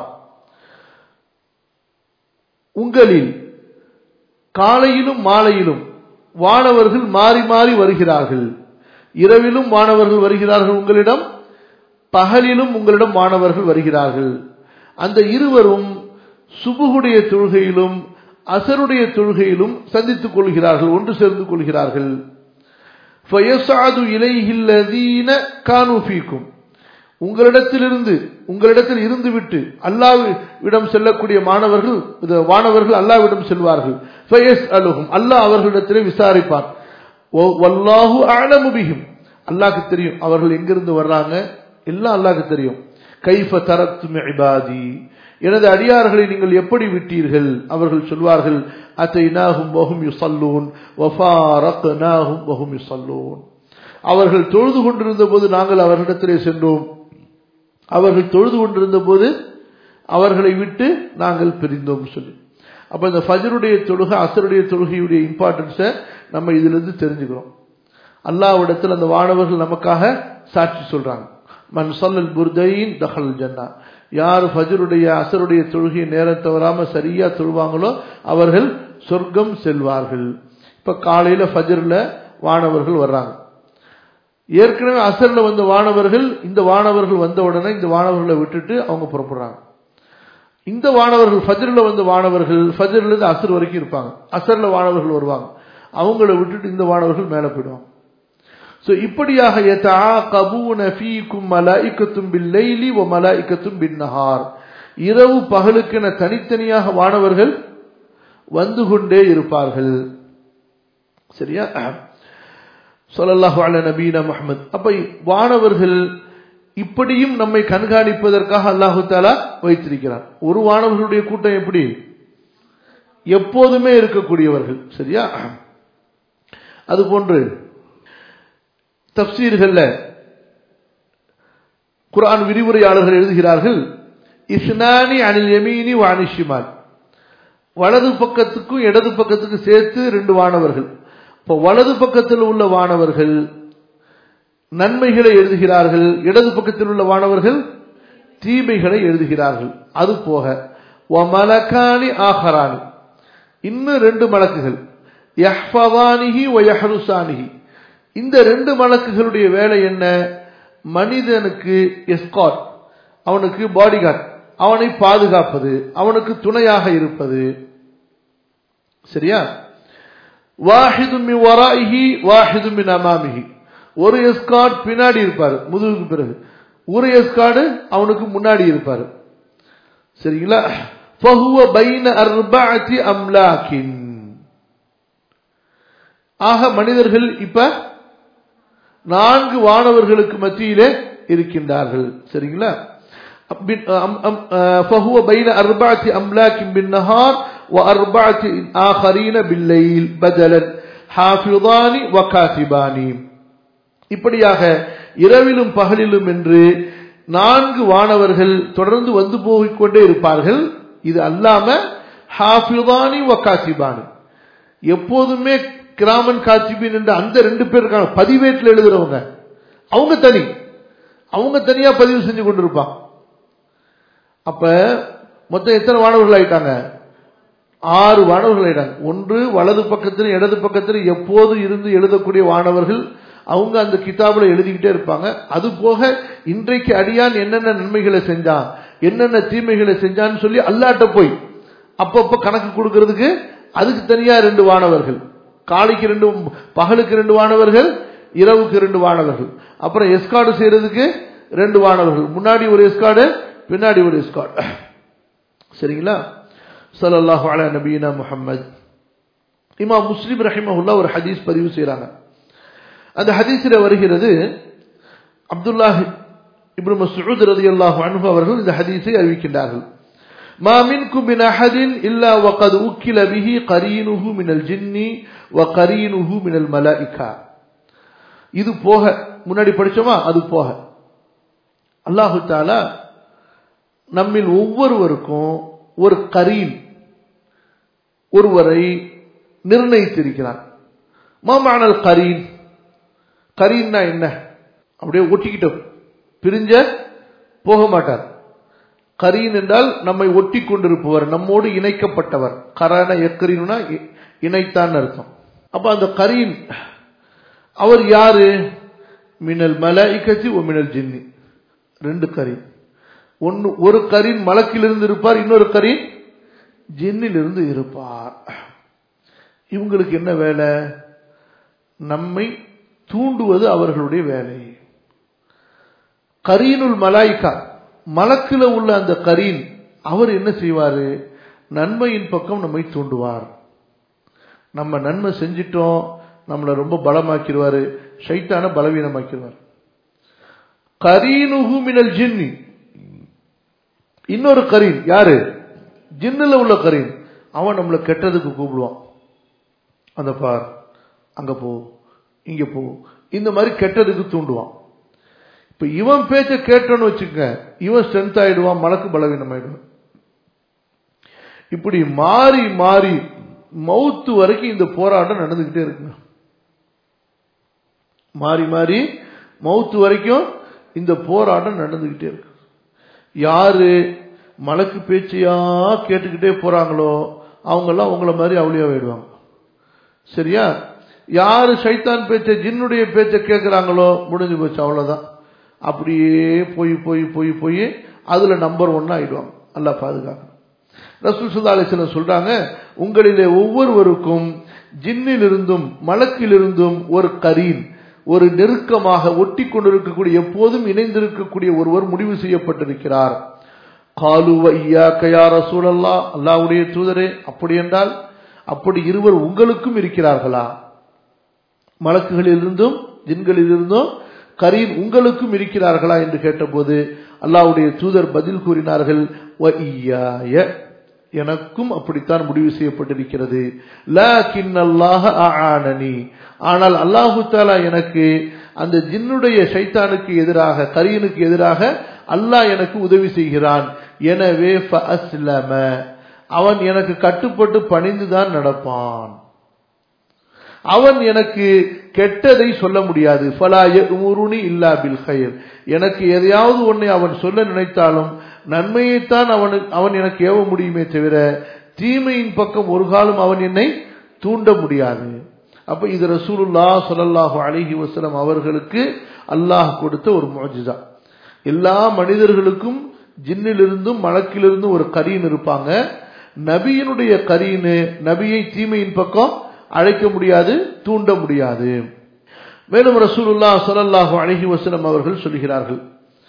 உங்களில் காலையிலும் மாலையிலும் வானவர்கள் மாறி மாறி வருகிறார்கள் இரவிலும் வானவர்கள் வருகிறார்கள் உங்களிடம் பகலிலும் உங்களிடம் மாணவர்கள் வருகிறார்கள் அந்த இருவரும் சுபுகுடைய தொழுகையிலும் அசருடைய தொழுகையிலும் சந்தித்துக் கொள்கிறார்கள் ஒன்று சேர்ந்து கொள்கிறார்கள் فَيَصْعَدُ إِلَيْهِ الَّذِينَ كَانُوا فِيكُمْ உங்களிடத்திலிருந்து உங்களிடத்தில் இருந்துவிட்டு அல்லாவிடம் செல்லக்கூடிய மாணவர்கள் இது வானவர்கள் அல்லாவிடம் செல்வார்கள் ஃபயஸ் அலுகும் அல்லாஹ் அவர்களிடத்திலே விசாரிப்பார் வ- வல்லாஹு அலமு பிஹிம் அல்லாஹ்க்கு தெரியும் அவர்கள் எங்கிருந்து வர்றாங்க எல்லாம் அல்லாஹ்க்கு தெரியும் கைஃப தரத்தும் இபாதி எனது அடியார்களை நீங்கள் எப்படி விட்டீர்கள் அவர்கள் சொல்வார்கள் அத்தைனாகும் வஹும் யுசல்லூன் வஃபாரக்னாஹும் வஹும் யுசல்லூன் அவர்கள் தொழுது கொண்டிருந்த போது நாங்கள் அவர்களிடத்திலே சென்றோம் அவர்கள் தொழுது கொண்டிருந்த போது அவர்களை விட்டு நாங்கள் பிரிந்தோம் சொல்லி அப்ப இந்த ஃபஜருடைய தொழுகை அசருடைய தொழுகையுடைய இம்பார்ட்டன்ஸை நம்ம இதிலிருந்து தெரிஞ்சுக்கிறோம் அல்லாஹ்விடத்தில் அந்த வானவர்கள் நமக்காக சாட்சி சொல்றாங்க மன் சொல்லல் புர்தையின் தஹல் ஜன்னா யார் ஃபஜருடைய அசருடைய தொழுகையை நேரம் தவறாம சரியா தொழுவாங்களோ அவர்கள் சொர்க்கம் செல்வார்கள் இப்ப காலையில ஃபஜர்ல வானவர்கள் வர்றாங்க ஏற்கனவே அசர்ல வந்த வானவர்கள் இந்த வானவர்கள் வந்த உடனே இந்த வானவர்களை விட்டுட்டு அவங்க புறப்படுறாங்க இந்த வானவர்கள் ஃபஜர்ல வந்த வானவர்கள் ஃபஜர்ல இருந்து அசர் வரைக்கும் இருப்பாங்க அசர்ல வானவர்கள் வருவாங்க அவங்கள விட்டுட்டு இந்த வானவர்கள் மேல போயிடுவாங்க சோ இப்படியாக யதஆகபூன ஃபீக்கும் மலாயிகத்தும் பில்லைலி வ மலாயிகத்தும் பின்னஹார் இரவு பகலுக்கென தனித்தனியாக வானவர்கள் வந்து கொண்டே இருப்பார்கள் சரியா ஸல்லல்லாஹு அலைஹி நபீனா முஹம்மத் அப்ப வானவர்கள் இப்படியும் நம்மை கண்காணிப்பதற்காக அல்லாஹு தாலா வைத்திருக்கிறார் ஒரு வானவர்களுடைய கூட்டம் எப்படி எப்போதுமே இருக்கக்கூடியவர்கள் சரியா அதுபோன்று தப்சீர்கள்ல குர்ஆன் விரிவுரையாளர்கள் எழுதுகிறார்கள் இஸ்னானி அனில் யமீனி வானிஷிமால் வலது பக்கத்துக்கும் இடது பக்கத்துக்கும் சேர்த்து ரெண்டு வானவர்கள் இப்போ வலது பக்கத்தில் உள்ள வானவர்கள் நன்மைகளை எழுதுகிறார்கள் இடது பக்கத்தில் உள்ள வானவர்கள் தீமைகளை எழுதுகிறார்கள் அது போக மலக்கானி ஆஹரானி இன்னும் ரெண்டு மலக்குகள் யஹ்ஃபவானிஹி வ யஹ்ருசானிஹி இந்த ரெண்டு மலக்குகளுடைய வேலை என்ன மனிதனுக்கு எஸ்காட் அவனுக்கு பாடிகார்ட் அவனை பாதுகாப்பது அவனுக்கு துணையாக இருப்பது சரியா வாஹிது மின் வராயிஹி வாஹிது மின் அமாமிஹி ஒரு எஸ்கார்ட் பின்னாடி இருப்பார் முதுகுக்கு பிறகு ஒரு எஸ்கார்டு அவனுக்கு முன்னாடி இருப்பார் சரிங்களா ஃபஹுவ பைன அர்பஅத்தி அம்லாக்கின் ஆக மனிதர்கள் இப்ப நான்கு வானவர்களுக்கு மத்தியிலே இருக்கின்றார்கள் சரிங்களா فهو بين أربعة أملاك بالنهار وأربعة آخرين بالليل بدلا حافظان وكاتبان இப்படியாக இரவிலும் பகலிலும் என்று நான்கு வானவர்கள் தொடர்ந்து வந்து போய்கொண்டே இருப்பார்கள் இது அல்லாம ஹாஃபிதானி வக்காசிபானி எப்போதுமே கிராமன் காத்திபின் என்ற அந்த ரெண்டு பேர் இருக்காங்க பதிவேட்டில் எழுதுறவங்க அவங்க தனி அவங்க தனியா பதிவு செஞ்சு கொண்டிருப்பாங்க அப்ப மொத்தம் எத்தனை வானவர்கள் ஆயிட்டாங்க ஆறு வானவர்கள் ஆயிட்டாங்க ஒன்று வலது பக்கத்திலும் இடது பக்கத்திலும் எப்போது இருந்து எழுதக்கூடிய வானவர்கள் அவங்க அந்த கிதாபுல எழுதிக்கிட்டே இருப்பாங்க அது போக இன்றைக்கு அடியான் என்னென்ன நன்மைகளை செஞ்சான் என்னென்ன தீமைகளை செஞ்சான்னு சொல்லி அல்லாட்ட போய் அப்பப்ப கணக்கு கொடுக்கறதுக்கு அதுக்கு தனியா ரெண்டு வானவர்கள் காலைக்கு ரெண்டு பகலுக்கு ரெண்டு வானவர்கள் இரவுக்கு ரெண்டு வானவர்கள் அப்புறம் எஸ்கார்டு செய்யறதுக்கு ரெண்டு வானவர்கள் முன்னாடி ஒரு எஸ்கார்டு பின்னாடி ஒரு எஸ்கார்டு சரிங்களா சல்லாஹு அலா நபீனா முஹம்மது இமா முஸ்லிம் ரஹிமஹுல்லா ஒரு ஹதீஸ் பதிவு செய்யறாங்க அந்த ஹதீஸில் வருகிறது அப்துல்லாஹ் இப்னு மஸ்ஊத் ரலியல்லாஹு அன்ஹு அவர்கள் இந்த ஹதீஸை அறிவிக்கின்றார்கள் ما منكم من أحد إلا وقد أكل به قرينه من الجن وقرينه من الملائكة இது போக முன்னாடி படிச்சோமா அது போக அல்லாஹு தாலா நம்மில் ஒவ்வொருவருக்கும் ஒரு கரீன் ஒருவரை நிர்ணயித்திருக்கிறார் மாமானல் கரீன் கரீன்னா என்ன அப்படியே ஒட்டிக்கிட்டோம் பிரிஞ்ச போக மாட்டார் கரீன் என்றால் நம்மை ஒட்டி கொண்டிருப்பவர் நம்மோடு இணைக்கப்பட்டவர் கரான எக்கரீனா இணைத்தான் அர்த்தம் அப்ப அந்த கரீன் அவர் யாரு மினல் மலாய்கத்தி ஓ மினல் ஜின்னி ரெண்டு கரீன் ஒன்னு ஒரு கரீன் மலக்கிலிருந்து இருப்பார் இன்னொரு கரீன் ஜின்னிலிருந்து இருப்பார் இவங்களுக்கு என்ன வேலை நம்மை தூண்டுவது அவர்களுடைய வேலை கரீனுல் மலாய்கா மலக்கில உள்ள அந்த கரீன் அவர் என்ன செய்வாரு நன்மையின் பக்கம் நம்மை தூண்டுவார் நம்ம நன்மை செஞ்சிட்டோம் நம்மளை ரொம்ப பலமாக்கிடுவாரு ஷைத்தான பலவீனமாக்கிடுவார் கரீனுஹு மினல் ஜின்னி இன்னொரு கரீன் யாரு ஜின்னுல உள்ள கரீன் அவன் நம்மளை கெட்டதுக்கு கூப்பிடுவான் அந்த பார் அங்க போ இங்க போ இந்த மாதிரி கெட்டதுக்கு தூண்டுவான் இப்ப இவன் பேச்ச கேட்டோன்னு வச்சுக்க இவன் ஸ்ட்ரென்த் ஆயிடுவான் மலக்கு பலவீனம் ஆயிடுவான் இப்படி மாறி மாறி மவுத்து வரைக்கும் இந்த போராட்டம் நடந்துகிட்டே இருக்குங்க மாறி மாறி மவுத்து வரைக்கும் இந்த போராட்டம் நடந்துகிட்டே இருக்கு யாரு மலக்கு பேச்சையா கேட்டுக்கிட்டே போறாங்களோ அவங்கெல்லாம் உங்களை மாதிரி அவளியா போயிடுவாங்க சரியா யாரு சைத்தான் பேச்ச ஜின்னுடைய பேச்ச கேட்கிறாங்களோ முடிஞ்சு போச்சு அவ்வளவுதான் அப்படியே போய் போய் போய் போய் அதுல நம்பர் ஒன்னா ஆயிடுவாங்க நல்லா பாதுகாக்கணும் ரசூல் சுல்லா அலிஸ்லம் சொல்றாங்க உங்களிலே ஒவ்வொருவருக்கும் ஜின்னிலிருந்தும் மலக்கிலிருந்தும் ஒரு கரீன் ஒரு நெருக்கமாக ஒட்டி கொண்டிருக்கக்கூடிய எப்போதும் இணைந்திருக்கக்கூடிய ஒருவர் முடிவு செய்யப்பட்டிருக்கிறார் காலுவ ஐயா ரசூலல்லா அல்லாவுடைய தூதரே அப்படி என்றால் அப்படி இருவர் உங்களுக்கும் இருக்கிறார்களா மலக்குகளிலிருந்தும் ஜின்களிலிருந்தும் கரீன் உங்களுக்கும் இருக்கிறார்களா என்று கேட்டபோது அல்லாவுடைய தூதர் பதில் கூறினார்கள் எனக்கும் அப்படித்தான் முடிவு செய்யப்பட்டிருக்கிறது ஆனால் அல்லாஹு தாலா எனக்கு அந்த ஜின்னுடைய சைத்தானுக்கு எதிராக கரியனுக்கு எதிராக அல்லாஹ் எனக்கு உதவி செய்கிறான் எனவே அவன் எனக்கு கட்டுப்பட்டு பணிந்துதான் நடப்பான் அவன் எனக்கு கெட்டதை சொல்ல முடியாது இல்லா பில் கயிர் எனக்கு எதையாவது ஒன்றை அவன் சொல்ல நினைத்தாலும் நன்மையைத்தான் அவனுக்கு அவன் எனக்கு ஏவ முடியுமே தவிர தீமையின் பக்கம் ஒரு காலம் அவன் என்னை தூண்ட முடியாது அப்ப இது ரசூலுல்லா சொல்லல்லாஹு அலிஹி வசலம் அவர்களுக்கு அல்லாஹ் கொடுத்த ஒரு மோஜிதா எல்லா மனிதர்களுக்கும் ஜின்னிலிருந்தும் மலக்கிலிருந்தும் ஒரு கரீன் இருப்பாங்க நபியினுடைய கரீனு நபியை தீமையின் பக்கம் அழைக்க முடியாது தூண்ட முடியாது மேலும் ரசூலுல்லா சொல்லல்லாஹு அழகி வசனம் அவர்கள் சொல்கிறார்கள்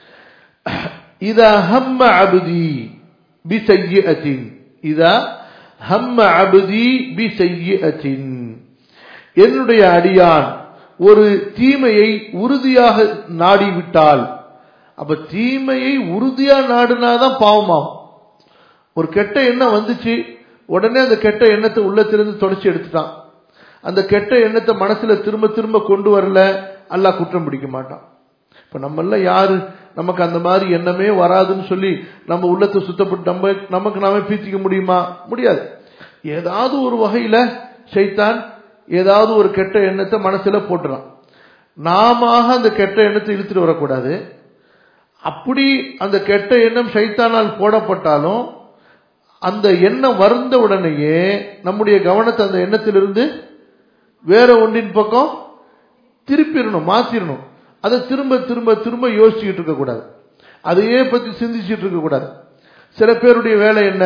இதா ஹம்ம அபுதி பி செய்யத்தின் இதா ஹம்ம அபுதி பி செய்யத்தின் என்னுடைய அடியான் ஒரு தீமையை உறுதியாக நாடிவிட்டால் அப்ப தீமையை உறுதியா நாடுனாதான் பாவமாகும் ஒரு கெட்ட எண்ணம் வந்துச்சு உடனே அந்த கெட்ட எண்ணத்தை உள்ளத்திலிருந்து தொடச்சி எடுத்துட்டான் அந்த கெட்ட எண்ணத்தை மனசுல திரும்ப திரும்ப கொண்டு வரல அல்லாஹ் குற்றம் பிடிக்க மாட்டான் இப்ப நம்ம எல்லாம் யாரு நமக்கு அந்த மாதிரி எண்ணமே வராதுன்னு சொல்லி நம்ம உள்ளத்தை சுத்தப்பட்டு நம்ம நமக்கு நாம பீச்சிக்க முடியுமா முடியாது ஏதாவது ஒரு வகையில சைத்தான் ஏதாவது ஒரு கெட்ட எண்ணத்தை மனசுல போட்டுறான் நாம அந்த கெட்ட எண்ணத்தை இழுத்துட்டு வரக்கூடாது அப்படி அந்த கெட்ட எண்ணம் சைத்தானால் போடப்பட்டாலும் அந்த எண்ணம் வருந்த உடனேயே நம்முடைய கவனத்தை அந்த எண்ணத்திலிருந்து வேற ஒன்றின் பக்கம் திருப்பிடணும் மாத்திரணும் அதை திரும்ப திரும்ப திரும்ப யோசிச்சுட்டு இருக்க கூடாது அதையே பத்தி சிந்திச்சுட்டு இருக்க கூடாது சில பேருடைய வேலை என்ன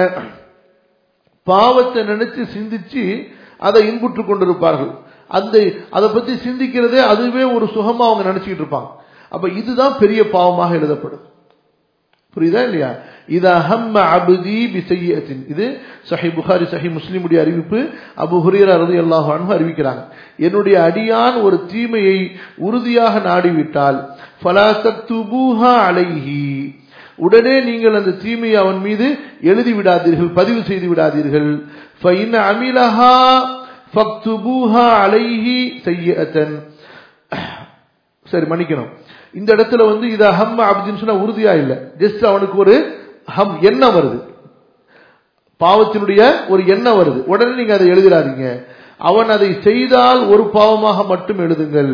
பாவத்தை நினைச்சு சிந்திச்சு அதை இன்புற்று கொண்டிருப்பார்கள் அந்த அதை பத்தி சிந்திக்கிறதே அதுவே ஒரு சுகமா அவங்க நினைச்சுக்கிட்டு இருப்பாங்க அப்ப இதுதான் பெரிய பாவமாக எழுதப்படும் புரியுதா இல்லையா இது அஹம்ம அபுதி பிசையத்தின் இது சஹி புகாரி சஹி முஸ்லிமுடைய அறிவிப்பு அபு ஹுரியர் அறுதி அல்லாஹ் அறிவிக்கிறாங்க என்னுடைய அடியான் ஒரு தீமையை உறுதியாக நாடிவிட்டால் ஃபலாசத்துபூஹா அலைஹி உடனே நீங்கள் அந்த தீமையை அவன் மீது எழுதி விடாதீர்கள் பதிவு செய்து விடாதீர்கள் ஃபைன் அமிலஹா ஃபக்துபூஹா அலைஹி செய்யத்தன் சரி மன்னிக்கணும் இந்த இடத்துல வந்து இது ஹம் அப்படின்னு சொன்னா உறுதியா இல்ல ஜஸ்ட் அவனுக்கு ஒரு ஹம் எண்ணம் வருது பாவத்தினுடைய ஒரு எண்ணம் வருது உடனே நீங்க அதை எழுதிடாதீங்க அவன் அதை செய்தால் ஒரு பாவமாக மட்டும் எழுதுங்கள்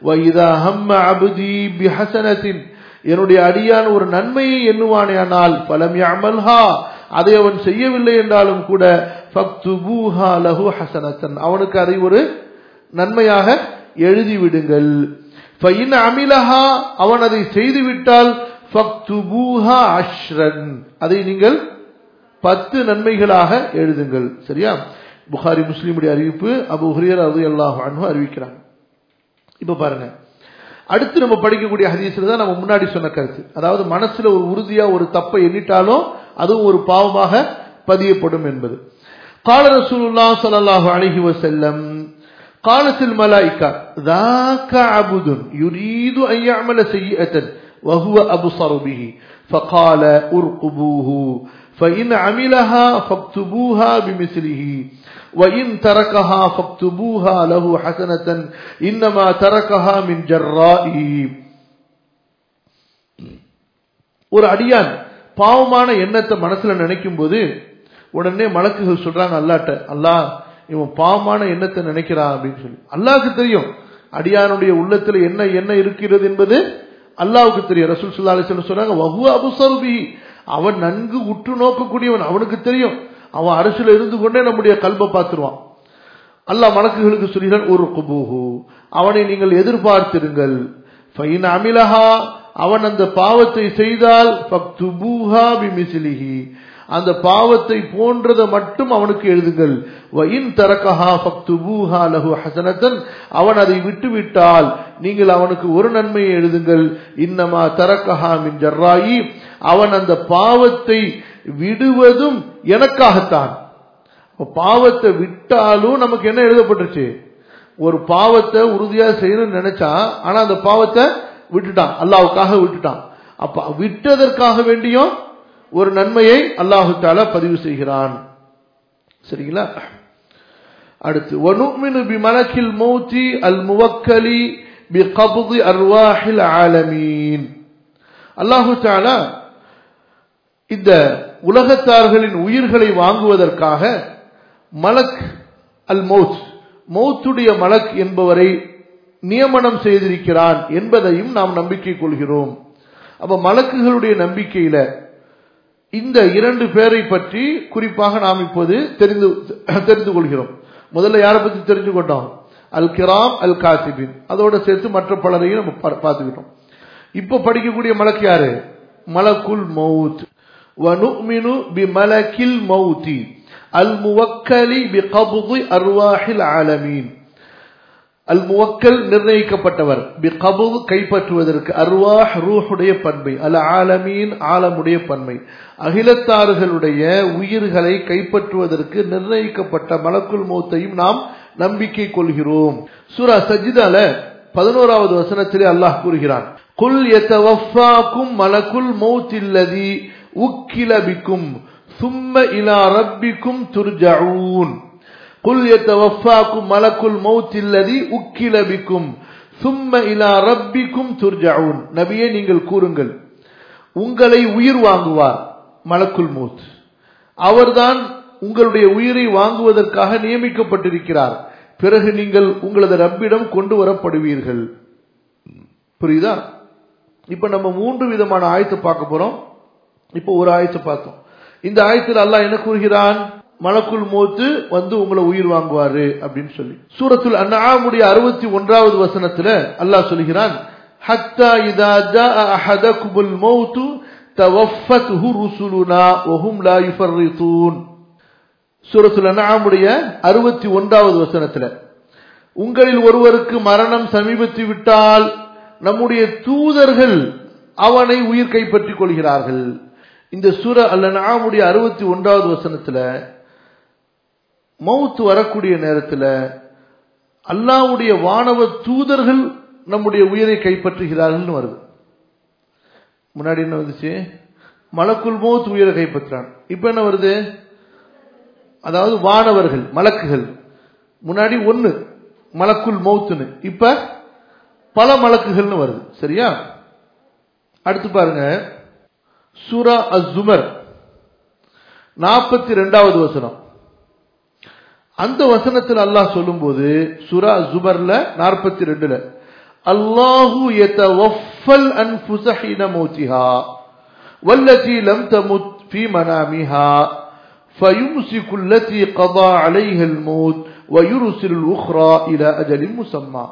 என்னுடைய அடியான் ஒரு நன்மையை எண்ணுவானேயானால் பலம் அமல்ஹா அதை அவன் செய்யவில்லை என்றாலும் கூட லஹு ஹசனத்தன் அவனுக்கு அதை ஒரு நன்மையாக எழுதிவிடுங்கள் அமிலஹா அவன் அதை செய்துவிட்டால் அஷ்ரன் அதை நீங்கள் பத்து நன்மைகளாக எழுதுங்கள் சரியா புகாரி முஸ்லீமுடைய அறிவிப்பு அபு ஹுரியர் அது அல்லாஹ் அறிவிக்கிறாங்க இப்ப பாருங்க அடுத்து நம்ம படிக்கக்கூடிய ஹதீஸ்ல தான் நம்ம முன்னாடி சொன்ன கருத்து அதாவது மனசுல ஒரு உறுதியா ஒரு தப்பை எண்ணிட்டாலும் அதுவும் ஒரு பாவமாக பதியப்படும் என்பது கால ரசூலுல்லா ஸல்லல்லாஹு அலைஹி வஸல்லம் قالت الملائكة ذاك عبد يريد أن يعمل سيئة وهو أبصر به فقال ارقبوه فإن عملها فاكتبوها بمثله وإن تركها فاكتبوها له حسنة إنما تركها من جرائه ஒரு அடியான் பாவமான எண்ணத்தை மனசுல நினைக்கும் போது உடனே மலக்குகள் சொல்றாங்க அல்லாட்ட அல்லாஹ் இவன் பாவமான எண்ணத்தை நினைக்கிறான் அப்படின்னு சொல்லி அல்லாவுக்கு தெரியும் அடியானுடைய உள்ளத்துல என்ன என்ன இருக்கிறது என்பது அல்லாவுக்கு தெரியும் ரசூல் சுல்லா அலிஸ்லம் சொன்னாங்க வஹு அபுசருபி அவன் நன்கு உற்று நோக்கக்கூடியவன் அவனுக்கு தெரியும் அவன் அரசுல இருந்து கொண்டே நம்முடைய கல்பை பார்த்துருவான் அல்லாஹ் மலக்குகளுக்கு சொல்கிறான் ஒரு குபூஹு அவனை நீங்கள் எதிர்பார்த்திருங்கள் ஃபைன் அமிலஹா அவன் அந்த பாவத்தை செய்தால் அந்த பாவத்தை போன்றதை மட்டும் அவனுக்கு எழுதுங்கள் வயின் தரக்கஹா ஃபக்துபூஹா லஹு ஹசனத்தன் அவன் அதை விட்டுவிட்டால் நீங்கள் அவனுக்கு ஒரு நன்மையை எழுதுங்கள் இன்னமா தரக்கஹா மின் ஜர்ராயி அவன் அந்த பாவத்தை விடுவதும் எனக்காகத்தான் பாவத்தை விட்டாலும் நமக்கு என்ன எழுதப்பட்டுருச்சு ஒரு பாவத்தை உறுதியா செய்யணும்னு நினைச்சா ஆனா அந்த பாவத்தை விட்டுட்டான் அல்லாவுக்காக விட்டுட்டான் அப்ப விட்டதற்காக வேண்டியும் ஒரு நன்மையை அல்லாஹு தாலா பதிவு செய்கிறான் சரிங்களா அடுத்து வனுமினு பி மலக்கில் மௌத்தி அல் முவக்கலி பி கபுதி அர்வாஹில் ஆலமீன் அல்லாஹு தாலா இந்த உலகத்தார்களின் உயிர்களை வாங்குவதற்காக மலக் அல் மௌத் மௌத்துடைய மலக் என்பவரை நியமனம் செய்திருக்கிறான் என்பதையும் நாம் நம்பிக்கை கொள்கிறோம் அப்ப மலக்குகளுடைய நம்பிக்கையில இந்த இரண்டு பேரை பற்றி குறிப்பாக நாம் இப்போது தெரிந்து தெரிந்து கொள்கிறோம் முதல்ல யாரை பத்தி தெரிஞ்சு கொண்டோம் அல் கிராம் அல் காசிபின் அதோட சேர்த்து மற்ற பலரையும் நம்ம பார்த்துக்கிட்டோம் இப்ப படிக்கக்கூடிய மலக்கு யாரு மலக்குல் மவுத் வனுமினு பி மலக்கில் மௌதி அல் முவக்கலி பி கபுது அர்வாஹில் ஆலமீன் அல் முவக்கல் நிர்ணயிக்கப்பட்டவர் பி கபுது கைப்பற்றுவதற்கு அர்வாஹ் ரூஹுடைய பன்மை அல் ஆலமீன் ஆலமுடைய பன்மை அகிலத்தாறுகளுடைய உயிர்களை கைப்பற்றுவதற்கு நிர்ணயிக்கப்பட்ட மலக்குல் மௌத்தையும் நாம் நம்பிக்கை கொள்கிறோம் சூரா சஜிதால பதினோராவது வசனத்திலே அல்லாஹ் கூறுகிறான் குல் எத்தவஃபாக்கும் மலக்குல் மௌத்தில்லதி உக்கில பிக்கும் சும்ம இலா ரப்பிக்கும் துர்ஜഊன் குல் எத்தவஃபாக்கும் மலக்குல் மௌத்தில்லதி உக்கில பிக்கும் சும்ம இலா ரப்பிக்கும் துர்ஜഊன் நபியே நீங்கள் கூறுங்கள் உங்களை உயிர் வாங்குவார் மலக்குல் மௌத் அவர்தான் உங்களுடைய உயிரை வாங்குவதற்காக நியமிக்கப்பட்டிருக்கிறார் பிறகு நீங்கள் உங்களது ரப்பிடம் கொண்டு வரப்படுவீர்கள் புரியுதா இப்ப நம்ம மூன்று விதமான ஆயத்தை பார்க்க போறோம் இப்போ ஒரு ஆயத்தை பார்த்தோம் இந்த ஆயத்தில் அல்லாஹ் என்ன கூறுகிறான் மலக்குள் மோத்து வந்து உங்களை உயிர் வாங்குவாரு அப்படின்னு சொல்லி சூரத்துல் அந்நாமுடைய அறுபத்தி ஒன்றாவது வசனத்துல அல்லாஹ் சொல்கிறான் ஹத்தா இதா ஜா அஹதகுமுல் மௌத்து தவஃபத்ஹு ருசுலுனா வஹும் லா யுஃபர்ரிதூன் சூரத்துல் அன்ஆமுடைய அறுபத்தி ஒன்றாவது வசனத்துல உங்களில் ஒருவருக்கு மரணம் சமீபத்து விட்டால் நம்முடைய தூதர்கள் அவனை உயிர் கைப்பற்றிக் கொள்கிறார்கள் இந்த சூர அல்ல நாமுடைய அறுபத்தி ஒன்றாவது வசனத்துல மவுத்து வரக்கூடிய நேரத்துல அல்லாவுடைய வானவ தூதர்கள் நம்முடைய உயிரை கைப்பற்றுகிறார்கள் வருது முன்னாடி என்ன வந்துச்சு மலக்குள் மௌத் உயிரை கைப்பற்றான் இப்ப என்ன வருது அதாவது வானவர்கள் மலக்குகள் முன்னாடி ஒன்னு மலக்குள் மௌத்துன்னு இப்ப பல மலக்குகள்னு வருது சரியா அடுத்து பாருங்க சூரா அசுமர் நாற்பத்தி ரெண்டாவது வசனம் அந்த வசனத்தில் அல்லாஹ் சொல்லும்போது சூரா ஜுபர்ல நாற்பத்தி ரெண்டுல அல்லாஹு يتوفل انفس حين موتها والتي لم تمت في منامها فيمسك التي قضى عليها الموت ويرسل الاخرى الى اجل مسمى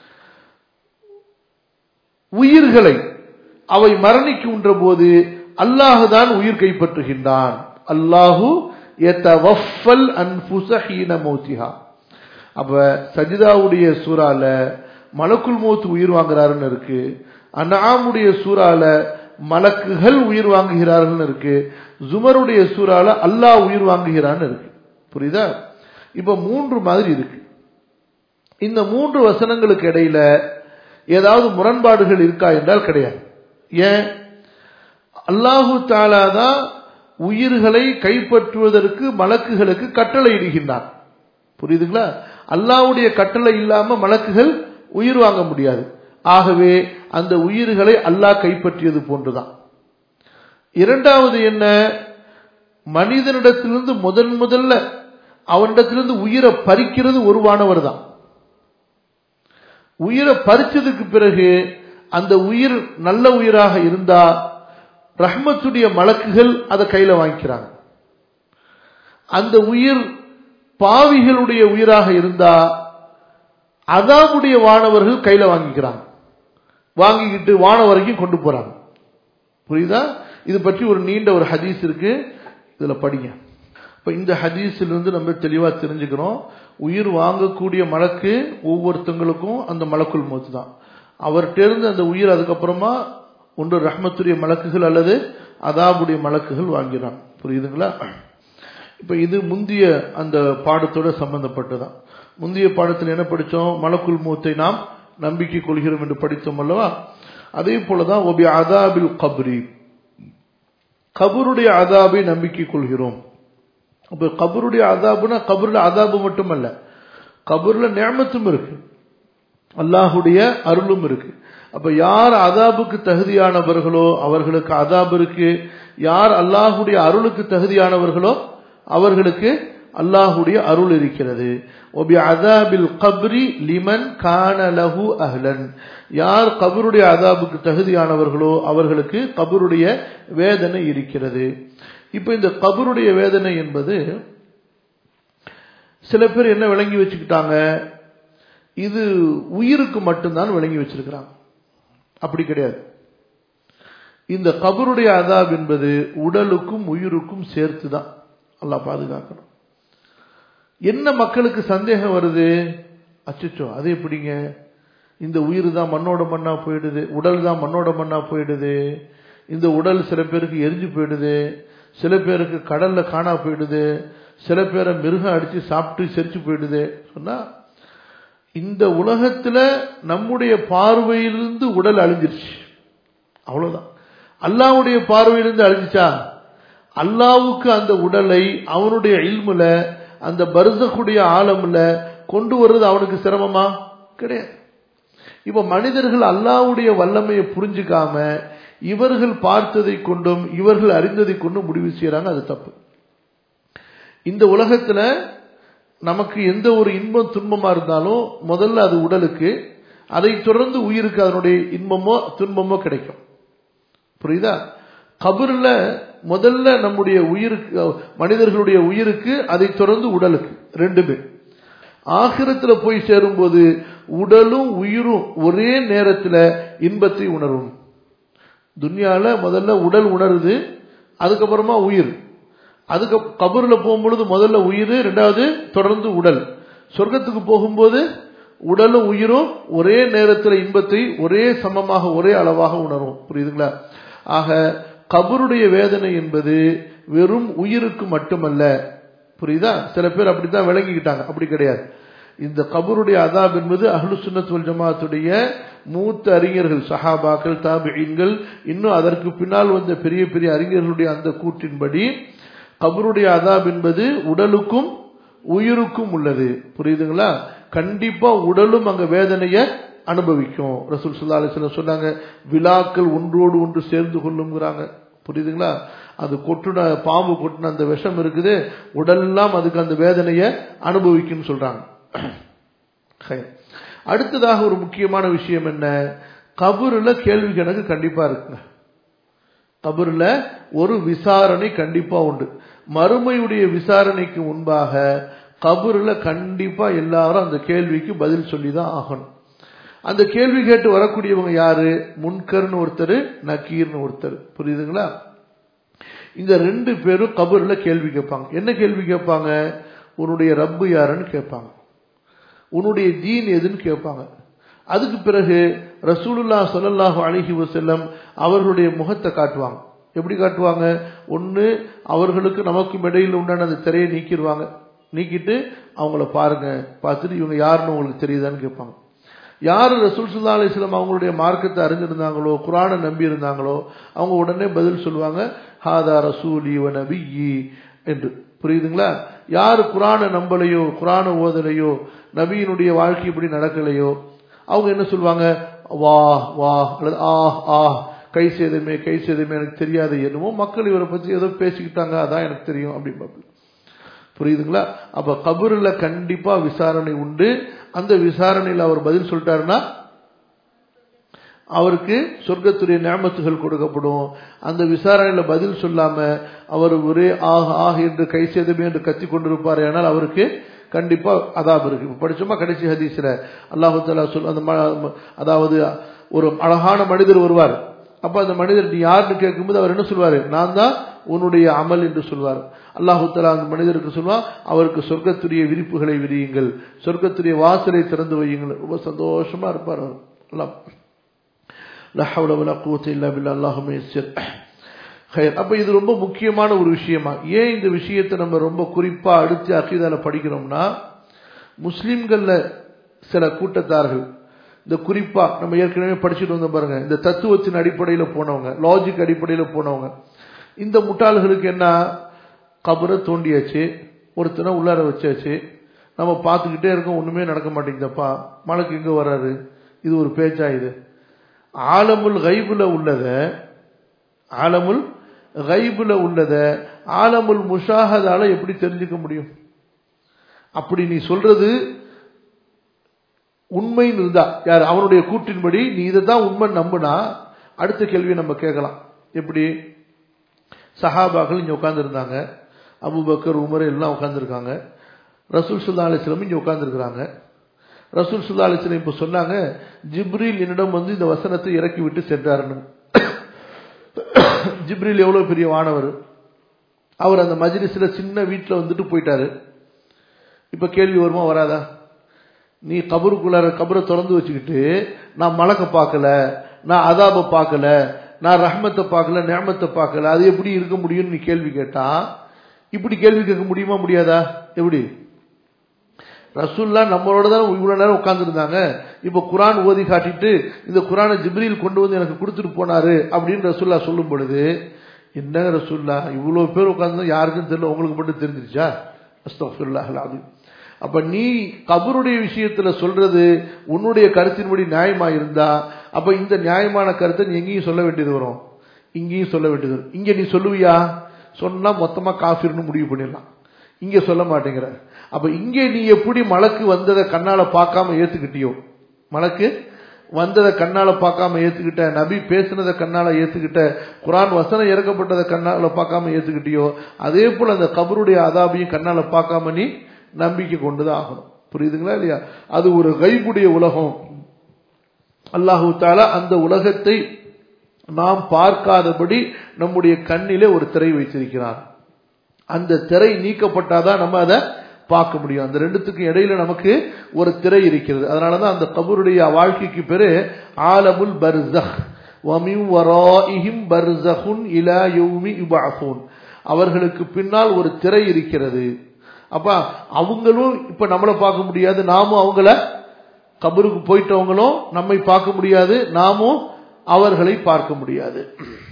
உயிர்களை அவை மரணிக்கின்ற போது அல்லாஹு தான் உயிர் கைப்பற்றுகின்றான் அல்லாஹு எத்தவஃபல் அன்புச ஹீன மௌத்திஹா அப்ப சஜிதாவுடைய சூறால மலக்குல் மௌத் உயிர் வாங்குறாருன்னு இருக்கு அனாமுடைய சூறால மலக்குகள் உயிர் வாங்குகிறார்கள் இருக்கு ஜுமருடைய சூறால அல்லாஹ் உயிர் வாங்குகிறான்னு இருக்கு புரியுதா இப்ப மூன்று மாதிரி இருக்கு இந்த மூன்று வசனங்களுக்கு இடையில ஏதாவது முரண்பாடுகள் இருக்கா என்றால் கிடையாது ஏன் அல்லாஹு தாலா தான் உயிர்களை கைப்பற்றுவதற்கு மலக்குகளுக்கு கட்டளை இடுகின்றான் புரியுதுங்களா அல்லாவுடைய கட்டளை இல்லாம மலக்குகள் உயிர் வாங்க முடியாது ஆகவே அந்த உயிர்களை அல்லாஹ் கைப்பற்றியது போன்றுதான் இரண்டாவது என்ன மனிதனிடத்திலிருந்து முதன் முதல்ல அவனிடத்திலிருந்து உயிரை பறிக்கிறது ஒரு வானவர் தான் உயிரை பறிச்சதுக்கு பிறகு அந்த உயிர் நல்ல உயிராக இருந்தா ரஹ்மத்துடைய மலக்குகள் அதை கையில வாங்கிக்கிறாங்க அந்த உயிர் பாவிகளுடைய உயிராக இருந்தா அதாவுடைய வானவர்கள் கையில வாங்கிக்கிறாங்க வாங்கிக்கிட்டு வான வரைக்கும் கொண்டு போறாங்க புரியுதா இது பற்றி ஒரு நீண்ட ஒரு ஹதீஸ் இருக்கு இதுல படிங்க இப்ப இந்த ஹதீஸிலிருந்து நம்ம தெளிவா தெரிஞ்சுக்கிறோம் உயிர் வாங்கக்கூடிய மலக்கு ஒவ்வொருத்தங்களுக்கும் அந்த மலக்குள் மௌத்து தான் அவர்கிட்ட அந்த உயிர் அதுக்கப்புறமா ஒன்று ரஹ்மத்துடைய மலக்குகள் அல்லது அதாபுடைய மலக்குகள் வாங்கிறான் புரியுதுங்களா இப்ப இது முந்திய அந்த பாடத்தோட சம்பந்தப்பட்டதான் முந்தைய பாடத்தில் என்ன படித்தோம் மலக்குள் மூத்தை நாம் நம்பிக்கை கொள்கிறோம் என்று படித்தோம் அல்லவா அதே போலதான் ஒபி அதாபில் கபரி கபருடைய அதாபை நம்பிக்கை கொள்கிறோம் அப்ப கபருடைய அதாபுனா கபருல அதாபு மட்டுமல்ல கபருல நியமத்தும் இருக்கு அல்லாஹுடைய அருளும் இருக்கு அப்ப யார் அதாபுக்கு தகுதியானவர்களோ அவர்களுக்கு அதாபு இருக்கு யார் அல்லாஹுடைய அருளுக்கு தகுதியானவர்களோ அவர்களுக்கு அல்லாஹுடைய அருள் இருக்கிறது ஒபி அதாபில் கப்ரி லிமன் கான லஹு அஹ்லன் யார் கபருடைய அதாபுக்கு தகுதியானவர்களோ அவர்களுக்கு கபருடைய வேதனை இருக்கிறது இப்ப இந்த கபருடைய வேதனை என்பது சில பேர் என்ன விளங்கி வச்சுக்கிட்டாங்க இது உயிருக்கு மட்டும்தான் விளங்கி வச்சிருக்கிறாங்க அப்படி கிடையாது இந்த கபருடைய அதாப் என்பது உடலுக்கும் உயிருக்கும் சேர்த்து தான் அல்லாஹ் பாதுகாக்கணும் என்ன மக்களுக்கு சந்தேகம் வருது அச்சச்சோ அது எப்படிங்க இந்த உயிர் தான் மண்ணோட மண்ணா போயிடுது உடல் தான் மண்ணோட மண்ணா போயிடுது இந்த உடல் சில பேருக்கு எரிஞ்சு போயிடுது சில பேருக்கு கடல்ல காணா போயிடுது சில பேரை மிருகம் அடிச்சு சாப்பிட்டு செரிச்சு போயிடுது சொன்னா இந்த உலகத்துல நம்முடைய பார்வையிலிருந்து உடல் அழிஞ்சிருச்சு அவ்வளவுதான் அல்லாவுடைய பார்வையிலிருந்து அழிஞ்சிச்சா அல்லாவுக்கு அந்த உடலை அவனுடைய இல்முல அந்த பருசக்குடைய ஆழம்ல கொண்டு வர்றது அவனுக்கு சிரமமா கிடையாது இப்ப மனிதர்கள் அல்லாவுடைய வல்லமையை புரிஞ்சுக்காம இவர்கள் பார்த்ததை கொண்டும் இவர்கள் அறிந்ததை கொண்டும் முடிவு செய்யறாங்க அது தப்பு இந்த உலகத்துல நமக்கு எந்த ஒரு இன்பம் துன்பமா இருந்தாலும் முதல்ல அது உடலுக்கு அதை தொடர்ந்து உயிருக்கு அதனுடைய இன்பமோ துன்பமோ கிடைக்கும் புரியுதா கபர்ல முதல்ல நம்முடைய உயிருக்கு மனிதர்களுடைய உயிருக்கு அதை தொடர்ந்து உடலுக்கு ரெண்டுமே ஆகிரத்துல போய் சேரும்போது உடலும் உயிரும் ஒரே நேரத்துல இன்பத்தை உணரும் துன்யால முதல்ல உடல் உணருது அதுக்கப்புறமா உயிர் அதுக்கு கபூர்ல போகும்பொழுது முதல்ல உயிர் ரெண்டாவது தொடர்ந்து உடல் சொர்க்கத்துக்கு போகும்போது உடலும் உயிரும் ஒரே நேரத்தில் இன்பத்தை ஒரே சமமாக ஒரே அளவாக உணரும் புரியுதுங்களா ஆக கபருடைய வேதனை என்பது வெறும் உயிருக்கு மட்டுமல்ல புரியுதா சில பேர் அப்படித்தான் விளங்கிக்கிட்டாங்க அப்படி கிடையாது இந்த கபருடைய அதாப் என்பது அஹ்லு சுன்னத் ஜமாத்துடைய மூத்த அறிஞர்கள் சஹாபாக்கள் தாபிகள் இன்னும் அதற்கு பின்னால் வந்த பெரிய பெரிய அறிஞர்களுடைய அந்த கூற்றின்படி கபருடைய அதாப் என்பது உடலுக்கும் உயிருக்கும் உள்ளது புரியுதுங்களா கண்டிப்பா உடலும் அங்க வேதனைய அனுபவிக்கும் ரசூல் சுல்லா அலிஸ்லாம் சொன்னாங்க விழாக்கள் ஒன்றோடு ஒன்று சேர்ந்து கொள்ளுங்கிறாங்க புரியுதுங்களா அது கொட்டுன பாம்பு கொட்டின அந்த விஷம் இருக்குது உடலெல்லாம் அதுக்கு அந்த வேதனைய அனுபவிக்கும்னு சொல்றாங்க அடுத்ததாக ஒரு முக்கியமான விஷயம் என்ன கபூர்ல கேள்வி கணக்கு கண்டிப்பா இருக்குங்க கபூர்ல ஒரு விசாரணை கண்டிப்பா உண்டு மறுமையுடைய விசாரணைக்கு முன்பாக கபூர்ல கண்டிப்பா எல்லாரும் அந்த கேள்விக்கு பதில் சொல்லி தான் ஆகணும் அந்த கேள்வி கேட்டு வரக்கூடியவங்க யாரு முன்கர்னு ஒருத்தர் நக்கீர்னு ஒருத்தர் புரியுதுங்களா இந்த ரெண்டு பேரும் கபூர்ல கேள்வி கேட்பாங்க என்ன கேள்வி கேட்பாங்க உன்னுடைய ரப்பு யாருன்னு கேட்பாங்க உன்னுடைய தீன் எதுன்னு கேட்பாங்க அதுக்கு பிறகு ரசூலுல்லா சொல்லல்லாஹு அழகி வசல்லம் அவர்களுடைய முகத்தை காட்டுவாங்க எப்படி காட்டுவாங்க ஒன்று அவர்களுக்கு நமக்கும் இடையில் உண்டான அந்த திரையை நீக்கிடுவாங்க நீக்கிட்டு அவங்கள பாருங்க பார்த்துட்டு இவங்க யாருன்னு உங்களுக்கு தெரியுதான்னு கேட்பாங்க யார் ரசூல் சுல்லா அலிஸ்லாம் அவங்களுடைய மார்க்கத்தை அறிஞ்சிருந்தாங்களோ குரானை நம்பி இருந்தாங்களோ அவங்க உடனே பதில் சொல்லுவாங்க ஹாதா ரசூலி வ நபியி என்று புரியுதுங்களா யார் குரானை நம்பலையோ குரானை ஓதலையோ நபியினுடைய வாழ்க்கை இப்படி நடக்கலையோ அவங்க என்ன சொல்லுவாங்க வா வா அல்லது ஆ ஆ கை சேதமே கை சேதமே எனக்கு தெரியாது என்னமோ மக்கள் இவரை பற்றி ஏதோ பேசிக்கிட்டாங்க அதான் எனக்கு தெரியும் அப்படின்னு புரியுதுங்களா அப்ப கபூர்ல கண்டிப்பா விசாரணை உண்டு அந்த விசாரணையில் அவர் பதில் சொல்லிட்டாருன்னா அவருக்கு சொர்க்கத்துடைய ஞாபகத்துகள் கொடுக்கப்படும் அந்த விசாரணையில பதில் சொல்லாம அவர் ஒரே ஆக ஆக என்று கை சேதமே என்று கத்தி கொண்டிருப்பார் ஆனால் அவருக்கு கண்டிப்பா அதாப் இருக்கு இப்ப படிச்சோமா கடைசி ஹதீஸ்ல அல்லாஹு தாலா சொல் அந்த அதாவது ஒரு அழகான மனிதர் வருவார் அப்ப அந்த மனிதர் நீ யாருன்னு கேட்கும்போது அவர் என்ன சொல்வாரு நான் தான் உன்னுடைய அமல் என்று சொல்வார் அல்லாஹு தலா அந்த மனிதருக்கு சொல்வான் அவருக்கு சொர்க்கத்துடைய விரிப்புகளை விரியுங்கள் சொர்க்கத்துடைய வாசலை திறந்து வையுங்கள் ரொம்ப சந்தோஷமா இருப்பார் அவர் எல்லாம் அப்ப இது ரொம்ப முக்கியமான ஒரு விஷயமா ஏன் இந்த விஷயத்தை நம்ம ரொம்ப குறிப்பா அடுத்து அக்கீதால படிக்கிறோம்னா முஸ்லிம்கள்ல சில கூட்டத்தார்கள் இந்த குறிப்பா நம்ம ஏற்கனவே படிச்சுட்டு வந்தோம் பாருங்க இந்த தத்துவத்தின் அடிப்படையில் போனவங்க லாஜிக் அடிப்படையில் போனவங்க இந்த முட்டாள்களுக்கு என்ன கபரை தோண்டியாச்சு ஒருத்தனை உள்ளார வச்சாச்சு நம்ம பார்த்துக்கிட்டே இருக்கோம் ஒண்ணுமே நடக்க மாட்டேங்குதப்பா மழைக்கு எங்க வர்றாரு இது ஒரு பேச்சா இது ஆலமுல் கைபுல உள்ளத ஆலமுல் கைபுல உள்ளத ஆலமுல் முஷாஹதால எப்படி தெரிஞ்சுக்க முடியும் அப்படி நீ சொல்றது உண்மைன்னு இருந்தா யார் அவனுடைய கூற்றின்படி நீ இதை தான் உண்மை நம்புனா அடுத்த கேள்வியை நம்ம கேட்கலாம் எப்படி சஹாபாக்கள் இங்க உட்கார்ந்து இருந்தாங்க அபுபக்கர் உமர் எல்லாம் உட்கார்ந்துருக்காங்க ரசூல் சுல்லா அலிஸ்லம் இங்க உட்கார்ந்துருக்கிறாங்க ரசூல் சுல்லா அலிஸ்லம் இப்ப சொன்னாங்க ஜிப்ரீல் என்னிடம் வந்து இந்த வசனத்தை இறக்கி விட்டு சென்றாருன்னு ஜிப்ரீல் எவ்வளவு பெரிய வானவர் அவர் அந்த மஜ்லிஸ்ல சின்ன வீட்டில் வந்துட்டு போயிட்டாரு இப்ப கேள்வி வருமா வராதா நீ கபருக்குள்ளார கபரை திறந்து வச்சுக்கிட்டு நான் மலக்க பார்க்கல நான் அதாப பார்க்கல நான் ரஹ்மத்தை பார்க்கல நேமத்தை பார்க்கல அது எப்படி இருக்க முடியும்னு நீ கேள்வி கேட்டா இப்படி கேள்வி கேட்க முடியுமா முடியாதா எப்படி ரசூல்லா நம்மளோட தான் இவ்வளவு நேரம் உட்கார்ந்துருந்தாங்க இப்ப குரான் ஓதி காட்டிட்டு இந்த குரானை ஜிப்ரீல் கொண்டு வந்து எனக்கு கொடுத்துட்டு போனாரு அப்படின்னு ரசூல்லா சொல்லும் பொழுது என்னங்க ரசூல்லா இவ்வளவு பேர் உட்கார்ந்து யாருக்கும் தெரியல உங்களுக்கு மட்டும் தெரிஞ்சிருச்சா அஸ்தஃபுல்லாஹ் அலாது அப்ப நீ கபருடைய விஷயத்துல சொல்றது உன்னுடைய கருத்தின்படி நியாயமா இருந்தா அப்ப இந்த நியாயமான கருத்தை நீ எங்கேயும் சொல்ல வேண்டியது வரும் இங்கேயும் சொல்ல வேண்டியது வரும் இங்க நீ சொல்லுவியா சொன்னா மொத்தமா காஃபிர்னு முடிவு பண்ணிடலாம் இங்க சொல்ல மாட்டேங்கிற அப்ப இங்கே நீ எப்படி மலக்கு வந்ததை கண்ணால பார்க்காம ஏத்துக்கிட்டியோ மலக்கு வந்ததை கண்ணால பார்க்காம ஏத்துக்கிட்ட நபி பேசினதை கண்ணால ஏத்துக்கிட்ட குரான் வசனம் இறக்கப்பட்டதை கண்ணால பார்க்காம ஏத்துக்கிட்டியோ அதே போல அந்த கபருடைய அதாபையும் கண்ணால பார்க்காம நீ நம்பிக்கை கொண்டுதான் ஆகணும் புரியுதுங்களா இல்லையா அது ஒரு கைபுடைய உலகம் அல்லாஹு தாலா அந்த உலகத்தை நாம் பார்க்காதபடி நம்முடைய கண்ணிலே ஒரு திரை வைத்திருக்கிறார் அந்த திரை நீக்கப்பட்டாதான் நம்ம அதை பார்க்க முடியும் அந்த ரெண்டுத்துக்கும் இடையில நமக்கு ஒரு திரை இருக்கிறது அதனாலதான் அந்த கபருடைய வாழ்க்கைக்கு பேரு ஆலமுல் பர்சஹ் வமின் வராஇஹிம் பர்சஹுன் இலா யௌமி யுபஅஸூன் அவர்களுக்கு பின்னால் ஒரு திரை இருக்கிறது அப்ப அவங்களும் இப்ப நம்மளை பார்க்க முடியாது நாமும் அவங்கள கபருக்கு போயிட்டவங்களும் நம்மை பார்க்க முடியாது நாமும் அவர்களை பார்க்க முடியாது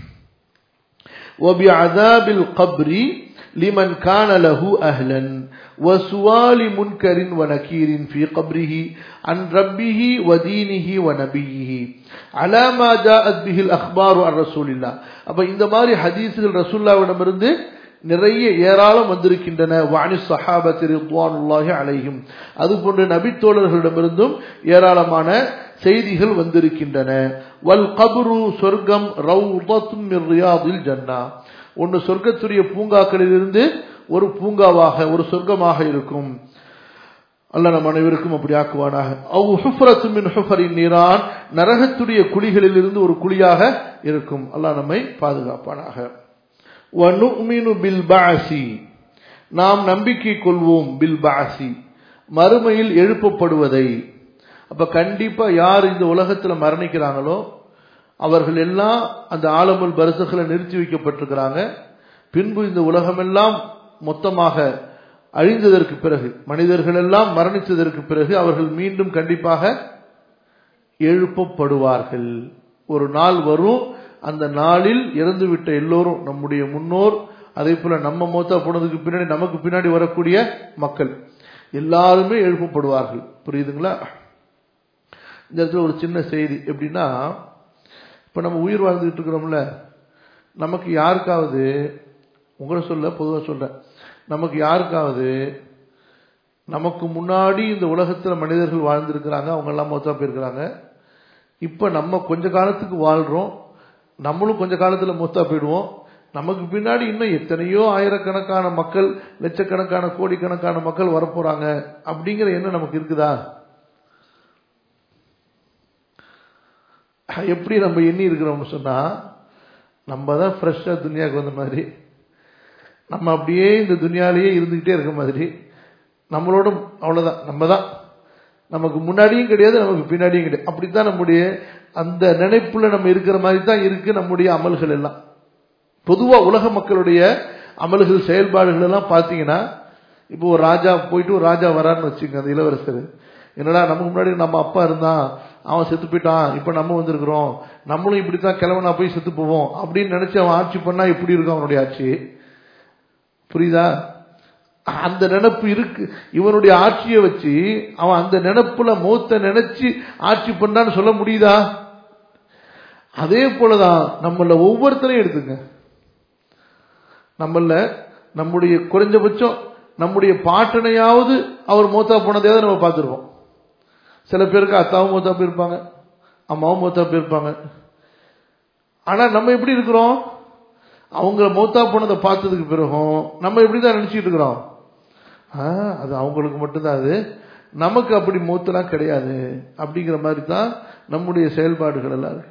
وبعذاب القبر لمن كان له أهلا وسوال منكر ونكير في قبره عن ربه ودينه ونبيه على ما جاءت به الأخبار عن رسول الله அப்ப இந்த மாதிரி ஹதீசுகள் ரசூல்லாவிடமிருந்து நிறைய ஏராளம் வந்திருக்கின்றன வாணி சஹாபத் ரித்வானுல்லாஹி அலைஹிம் அதுபோன்று நபித்தோழர்களிடமிருந்தும் ஏராளமான செய்திகள் வந்திருக்கின்றன வல் கபரு சொர்க்கம் ரவுதத்தும் மின் ரியாதில் ஜன்னா ஒன்று சொர்க்கத்துடைய பூங்காக்களிலிருந்து ஒரு பூங்காவாக ஒரு சொர்க்கமாக இருக்கும் அல்ல நம் அனைவருக்கும் அப்படி ஆக்குவானாக அவு ஹுஃபரத்து மின் ஹுஃபரின் நீரான் நரகத்துடைய குழிகளில் இருந்து ஒரு குழியாக இருக்கும் அல்லாஹ் நம்மை பாதுகாப்பானாக வனுமினு பில் பாசி நாம் நம்பிக்கை கொள்வோம் பில் பாசி மறுமையில் எழுப்பப்படுவதை அப்ப கண்டிப்பா யார் இந்த உலகத்துல மரணிக்கிறாங்களோ அவர்கள் எல்லாம் அந்த ஆலமுல் பரிசுகளை நிறுத்தி வைக்கப்பட்டிருக்கிறாங்க பின்பு இந்த உலகமெல்லாம் மொத்தமாக அழிந்ததற்கு பிறகு மனிதர்கள் எல்லாம் மரணித்ததற்கு பிறகு அவர்கள் மீண்டும் கண்டிப்பாக எழுப்பப்படுவார்கள் ஒரு நாள் வரும் அந்த நாளில் இறந்துவிட்ட எல்லோரும் நம்முடைய முன்னோர் அதே போல நம்ம மூத்தா போனதுக்கு பின்னாடி நமக்கு பின்னாடி வரக்கூடிய மக்கள் எல்லாருமே எழுப்பப்படுவார்கள் புரியுதுங்களா இந்த இடத்துல ஒரு சின்ன செய்தி எப்படின்னா இப்ப நம்ம உயிர் வாழ்ந்துட்டு இருக்கிறோம்ல நமக்கு யாருக்காவது உங்களை சொல்ல பொதுவாக சொல்றேன் நமக்கு யாருக்காவது நமக்கு முன்னாடி இந்த உலகத்துல மனிதர்கள் வாழ்ந்திருக்கிறாங்க அவங்க எல்லாம் மொத்தா போயிருக்கிறாங்க இப்ப நம்ம கொஞ்ச காலத்துக்கு வாழ்றோம் நம்மளும் கொஞ்ச காலத்துல மொத்தா போயிடுவோம் நமக்கு பின்னாடி இன்னும் எத்தனையோ ஆயிரக்கணக்கான மக்கள் லட்சக்கணக்கான கோடிக்கணக்கான மக்கள் வரப்போறாங்க அப்படிங்கிற எண்ணம் நமக்கு இருக்குதா எப்படி நம்ம எண்ணி இருக்கிறோம்னு சொன்னா நம்ம தான் ஃப்ரெஷ்ஷா துனியாவுக்கு வந்த மாதிரி நம்ம அப்படியே இந்த துனியாலேயே இருந்துகிட்டே இருக்க மாதிரி நம்மளோட அவ்வளவுதான் நம்ம தான் நமக்கு முன்னாடியும் கிடையாது நமக்கு பின்னாடியும் கிடையாது அப்படித்தான் நம்முடைய அந்த நினைப்புல நம்ம இருக்கிற மாதிரி தான் இருக்கு நம்முடைய அமல்கள் எல்லாம் பொதுவா உலக மக்களுடைய அமல்கள் செயல்பாடுகள் எல்லாம் பார்த்தீங்கன்னா இப்போ ஒரு ராஜா போயிட்டு ஒரு ராஜா வரான்னு வச்சுங்க அந்த இளவரசர் என்னடா நமக்கு முன்னாடி நம்ம அப்பா இருந்தான் அவன் செத்து போயிட்டான் இப்ப நம்ம வந்திருக்கிறோம் நம்மளும் இப்படித்தான் கிழவனா போய் செத்து போவோம் அப்படின்னு நினைச்சு அவன் ஆட்சி பண்ணா எப்படி இருக்கும் அவனுடைய ஆட்சி புரியுதா அந்த நினப்பு இருக்கு இவனுடைய ஆட்சியை வச்சு அவன் அந்த நினப்புல மௌத்த நினைச்சு ஆட்சி பண்ணான்னு சொல்ல முடியுதா அதே போலதான் நம்மள ஒவ்வொருத்தரையும் எடுத்துங்க நம்மள நம்முடைய குறைஞ்சபட்சம் நம்முடைய பாட்டனையாவது அவர் மூத்தா போனதையாவது நம்ம பார்த்துருவோம் சில பேருக்கு அத்தாவும் மூத்தா போயிருப்பாங்க அம்மாவும் மூத்தா போயிருப்பாங்க ஆனா நம்ம எப்படி இருக்கிறோம் அவங்க மூத்தா போனதை பார்த்ததுக்கு பிறகும் நம்ம எப்படிதான் நினைச்சிட்டு இருக்கிறோம் அது அவங்களுக்கு மட்டும்தான் அது நமக்கு அப்படி மூத்தெல்லாம் கிடையாது அப்படிங்கிற மாதிரி தான் நம்முடைய செயல்பாடுகள் எல்லாம் இருக்கு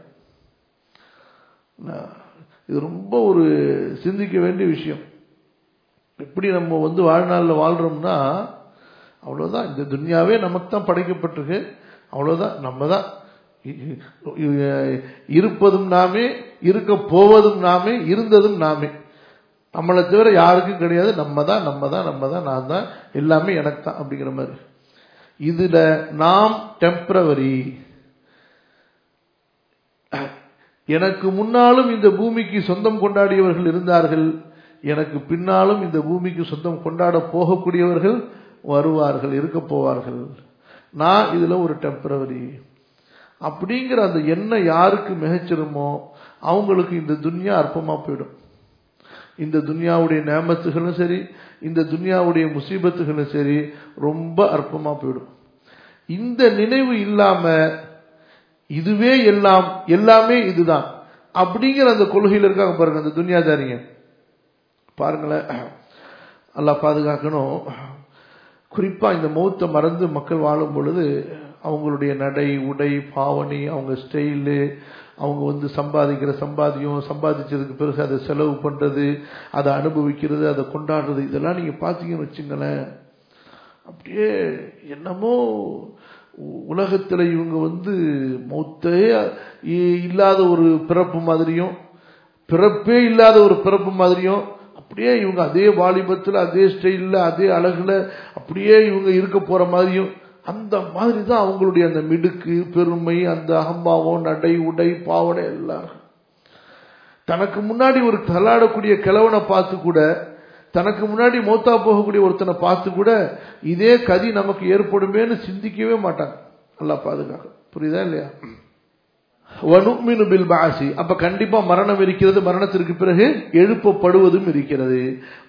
இது ரொம்ப ஒரு சிந்திக்க வேண்டிய விஷயம் எப்படி நம்ம வந்து வாழ்நாளில் வாழ்றோம்னா அவ்வளோதான் இந்த துன்யாவே நமக்கு தான் படைக்கப்பட்டிருக்கு அவ்வளோதான் நம்ம தான் இருப்பதும் நாமே இருக்க போவதும் நாமே இருந்ததும் நாமே நம்மளை தவிர யாருக்கும் கிடையாது நம்ம தான் நம்ம தான் நம்ம தான் நான் தான் எல்லாமே எனக்கு தான் அப்படிங்கிற மாதிரி இதுல நாம் டெம்பரவரி எனக்கு முன்னாலும் இந்த பூமிக்கு சொந்தம் கொண்டாடியவர்கள் இருந்தார்கள் எனக்கு பின்னாலும் இந்த பூமிக்கு சொந்தம் கொண்டாட போகக்கூடியவர்கள் வருவார்கள் இருக்க போவார்கள் நான் இதுல ஒரு டெம்பரவரி அப்படிங்கிற அந்த எண்ணம் யாருக்கு மிகச்சிருமோ அவங்களுக்கு இந்த துன்யா அற்பமா போயிடும் இந்த துன்யாவுடைய நேமத்துகளும் சரி இந்த துன்யாவுடைய முசீபத்துகளும் சரி ரொம்ப அற்பமா போயிடும் இந்த நினைவு இல்லாம இதுவே எல்லாம் எல்லாமே இதுதான் அப்படிங்கிற அந்த கொள்கையில் இருக்காங்க பாருங்க அந்த துன்யாதாரிங்க பாருங்களேன் எல்லாம் பாதுகாக்கணும் குறிப்பா இந்த மௌத்தை மறந்து மக்கள் வாழும் பொழுது அவங்களுடைய நடை உடை பாவனை அவங்க ஸ்டைலு அவங்க வந்து சம்பாதிக்கிற சம்பாதியம் சம்பாதிச்சதுக்கு பிறகு அதை செலவு பண்றது அதை அனுபவிக்கிறது அதை கொண்டாடுறது இதெல்லாம் நீங்க பாத்தீங்கன்னு வச்சுங்களேன் அப்படியே என்னமோ உலகத்துல இவங்க வந்து மொத்தே இல்லாத ஒரு பிறப்பு மாதிரியும் பிறப்பே இல்லாத ஒரு பிறப்பு மாதிரியும் அப்படியே இவங்க அதே வாலிபத்துல அதே ஸ்டைல்ல அதே அழகுல அப்படியே இவங்க இருக்க போற மாதிரியும் அந்த மாதிரி தான் அவங்களுடைய அந்த மிடுக்கு பெருமை அந்த அகம்பாவம் நடை உடை பாவனை எல்லாம் தனக்கு முன்னாடி ஒரு தள்ளாடக்கூடிய கிழவனை பார்த்து கூட தனக்கு முன்னாடி மௌத்தா போகக்கூடிய ஒருத்தனை பார்த்து கூட இதே கதி நமக்கு ஏற்படுமேன்னு சிந்திக்கவே மாட்டாங்க நல்லா பாதுகாக்க புரியுதா இல்லையா வனுமினு பில் பாசி அப்ப கண்டிப்பா மரணம் இருக்கிறது மரணத்திற்கு பிறகு எழுப்பப்படுவதும் இருக்கிறது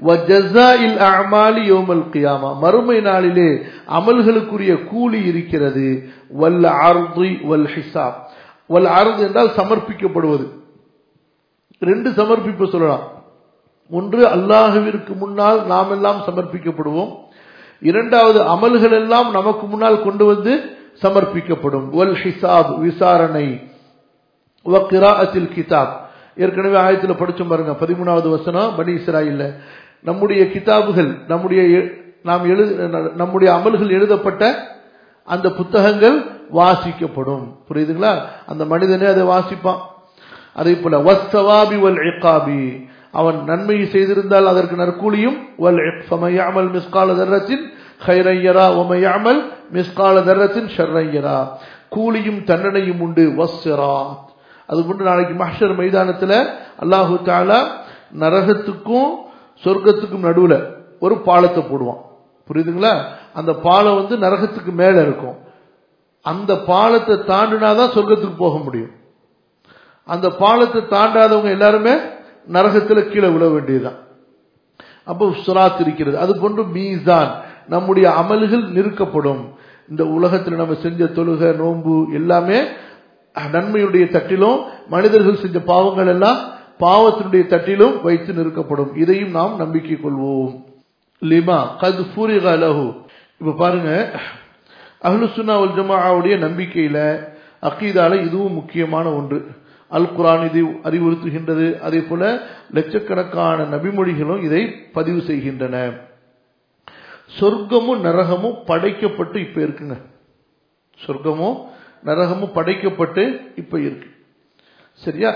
கியாமா மறுமை நாளிலே அமல்களுக்குரிய கூலி இருக்கிறது வல்ல அர்து வல் ஹிசாப் வல் அர்து என்றால் சமர்ப்பிக்கப்படுவது ரெண்டு சமர்ப்பிப்பு சொல்லலாம் ஒன்று அல்லாஹுவிற்கு முன்னால் நாம் எல்லாம் சமர்ப்பிக்கப்படுவோம் இரண்டாவது அமல்கள் எல்லாம் நமக்கு முன்னால் கொண்டு வந்து சமர்ப்பிக்கப்படும் வல் ஹிசாப் விசாரணை வக்கிராஅத்தில் கிதாப் ஏற்கனவே ஆயத்தில் படிச்சோம் பாருங்க பதிமூணாவது வசனம் பனி இஸ்ராயில் நம்முடைய கிதாபுகள் நம்முடைய நாம் எழு நம்முடைய அமல்கள் எழுதப்பட்ட அந்த புத்தகங்கள் வாசிக்கப்படும் புரியுதுங்களா அந்த மனிதனே அதை வாசிப்பான் அதே போல வஸ்தவாபி வல் இகாபி அவன் நன்மை செய்திருந்தால் அதற்கு நற்கூலியும் வல் ஃபமயஅமல் மிஸ்கால தர்ரத்தின் ஹைரையரா ஒமையாமல் மிஸ்கால தர்ரத்தின் ஷர்ரையரா கூலியும் தண்டனையும் உண்டு வஸ்ஸிராத் அது கொண்டு நாளைக்கு மஹர் மைதானத்துல அல்லாஹு தாலா நரகத்துக்கும் சொர்க்கத்துக்கும் நடுவுல ஒரு பாலத்தை போடுவான் புரியுதுங்களா அந்த பாலம் வந்து நரகத்துக்கு மேல இருக்கும் அந்த பாலத்தை தாண்டினாதான் சொர்க்கத்துக்கு போக முடியும் அந்த பாலத்தை தாண்டாதவங்க எல்லாருமே நரகத்துல கீழே விழ வேண்டியதுதான் அப்போ சுராத் இருக்கிறது அது கொண்டு மீசான் நம்முடைய அமல்கள் நிறுக்கப்படும் இந்த உலகத்தில் நம்ம செஞ்ச தொழுக நோன்பு எல்லாமே நன்மையுடைய தட்டிலும் மனிதர்கள் செஞ்ச பாவங்கள் எல்லாம் பாவத்தினுடைய தட்டிலும் வைத்து நிறுக்கப்படும் இதையும் நாம் நம்பிக்கை கொள்வோம் லிமா கது பூரிக லஹு இப்ப பாருங்க அஹ்லுசுன்னா வல் ஜமாவுடைய நம்பிக்கையில அக்கீதால இதுவும் முக்கியமான ஒன்று அல் குரான் இதை அறிவுறுத்துகின்றது அதே போல லட்சக்கணக்கான நபிமொழிகளும் இதை பதிவு செய்கின்றன சொர்க்கமும் நரகமும் படைக்கப்பட்டு இப்ப இருக்குங்க சொர்க்கமும் நரகமும் படைக்கப்பட்டு இப்ப இருக்கு சரியா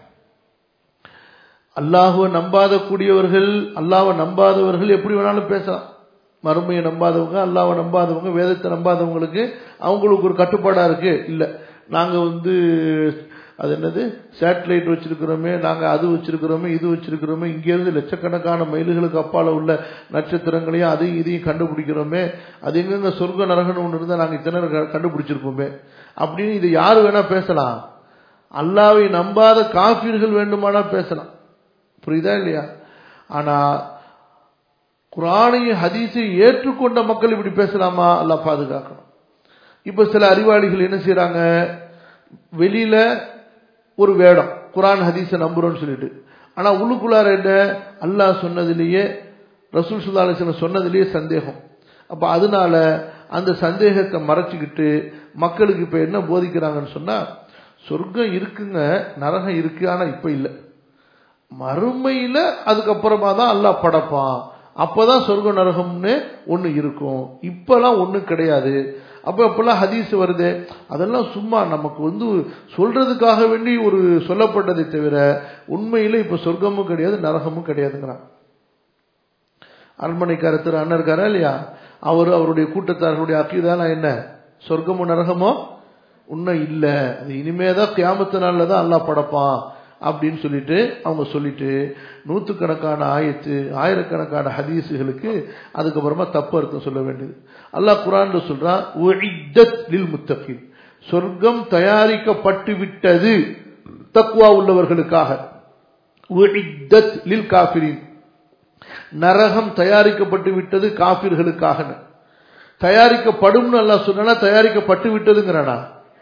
அல்லாஹுவை நம்பாத கூடியவர்கள் அல்லாவை நம்பாதவர்கள் எப்படி வேணாலும் பேசலாம் மறுமையை நம்பாதவங்க அல்லாவை நம்பாதவங்க வேதத்தை நம்பாதவங்களுக்கு அவங்களுக்கு ஒரு கட்டுப்பாடா இருக்கு இல்ல நாங்க வந்து அது என்னது சேட்டலைட் வச்சிருக்கிறோமே நாங்க அது வச்சிருக்கிறோமே இது வச்சிருக்கிறோமே இங்க இருந்து லட்சக்கணக்கான மைல்களுக்கு அப்பால உள்ள நட்சத்திரங்களையும் அதையும் இதையும் கண்டுபிடிக்கிறோமே அது எங்கெங்க சொர்க்க நரகன் ஒன்று இருந்தா நாங்க இத்தனை நேரம் கண்டுபிடிச்சிருப்போமே அப்படின்னு இது யாரு வேணா பேசலாம் அல்லாவை நம்பாத காஃபிர்கள் வேண்டுமானா பேசலாம் புரியுதா இல்லையா ஆனா குரானையும் ஹதீஸையும் ஏற்றுக்கொண்ட மக்கள் இப்படி பேசலாமா அல்லா பாதுகாக்கணும் இப்ப சில அறிவாளிகள் என்ன செய்யறாங்க வெளியில ஒரு வேடம் குரான் ஹதீஸை நம்புறோம்னு சொல்லிட்டு ஆனா உள்ளுக்குள்ளார என்ன அல்லாஹ் சொன்னதிலேயே ரசூல் சுல்லா அலிஸ்லாம் சொன்னதிலேயே சந்தேகம் அப்ப அதனால அந்த சந்தேகத்தை மறைச்சுக்கிட்டு மக்களுக்கு இப்ப என்ன போதிக்கிறாங்கன்னு சொன்னா சொர்க்கம் இருக்குங்க நரகம் இருக்கு ஆனா இப்ப இல்லை மறுமையில அதுக்கப்புறமா தான் அல்லாஹ் படைப்பான் அப்பதான் சொர்க்க நரகம்னு ஒண்ணு இருக்கும் இப்பெல்லாம் ஒண்ணும் கிடையாது அப்ப அப்பெல்லாம் ஹதீஸ் வருது அதெல்லாம் சும்மா நமக்கு வந்து சொல்றதுக்காக வேண்டி ஒரு சொல்லப்பட்டதை தவிர உண்மையில இப்ப சொர்க்கமும் கிடையாது நரகமும் கிடையாதுங்கிறான் அரண்மனைக்கார திரு அண்ணன் இருக்காரா இல்லையா அவரு அவருடைய கூட்டத்தார்களுடைய அக்கீதான என்ன சொர்க்கமும் நரகமோ உண்மை இல்ல அது இனிமேதான் கியாமத்து நாள்ல தான் அல்லா படைப்பான் அப்படின்னு சொல்லிட்டு அவங்க சொல்லிட்டு நூற்றுக்கணக்கான ஆயத்து ஆயிரக்கணக்கான ஹதீஸுகளுக்கு அதுக்கப்புறமா தப்பு அர்த்தம் சொல்ல வேண்டியது அல்லாஹ் குரான் சொல்றான் முத்தகின் சொர்க்கம் தயாரிக்கப்பட்டு விட்டது தக்குவா உள்ளவர்களுக்காக லில் காபிரின் நரகம் தயாரிக்கப்பட்டு விட்டது காபிர்களுக்காக தயாரிக்கப்படும் அல்லா சொன்னா தயாரிக்கப்பட்டு விட்டதுங்கிறானா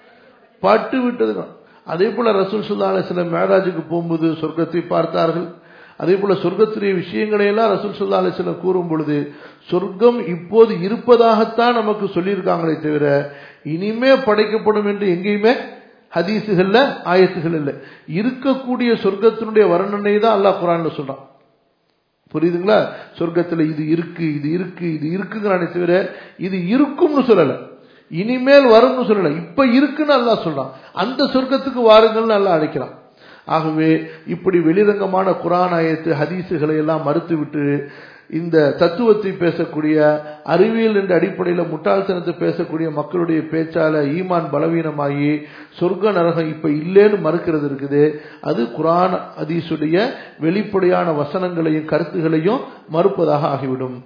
பட்டு விட்டதுங்க அதே போல ரசூல் சுல்லா அலிஸ்லாம் மேராஜுக்கு போகும்போது சொர்க்கத்தை பார்த்தார்கள் அதே போல சொர்க்கத்துடைய விஷயங்களை எல்லாம் ரசூல் சுல்லா அலிஸ்லாம் கூறும் பொழுது சொர்க்கம் இப்போது இருப்பதாகத்தான் நமக்கு சொல்லியிருக்காங்களே தவிர இனிமே படைக்கப்படும் என்று எங்கேயுமே ஹதீஸுகள்ல ஆயத்துகள் இல்லை இருக்கக்கூடிய சொர்க்கத்தினுடைய வர்ணனை தான் அல்லாஹ் குரான்ல சொல்றான் புரியுதுங்களா சொர்க்கத்துல இது இருக்கு இது இருக்கு இது இருக்குங்கிறானே தவிர இது இருக்கும்னு சொல்லலை இனிமேல் வரும்னு சொல்லல இப்ப இருக்குன்னு அல்லா சொல்றான் அந்த சொர்க்கத்துக்கு வாருங்கள்னு நல்லா அழைக்கிறான் ஆகவே இப்படி வெளிரங்கமான குரான் ஆயத்து ஹதீஸுகளை எல்லாம் மறுத்துவிட்டு இந்த தத்துவத்தை பேசக்கூடிய அறிவியல் என்ற அடிப்படையில் முட்டாள்தனத்தை பேசக்கூடிய மக்களுடைய பேச்சால ஈமான் பலவீனமாகி சொர்க்க நரகம் இப்ப இல்லேன்னு மறுக்கிறது இருக்குது அது குரான் ஹதீஸுடைய வெளிப்படையான வசனங்களையும் கருத்துகளையும் மறுப்பதாக ஆகிவிடும்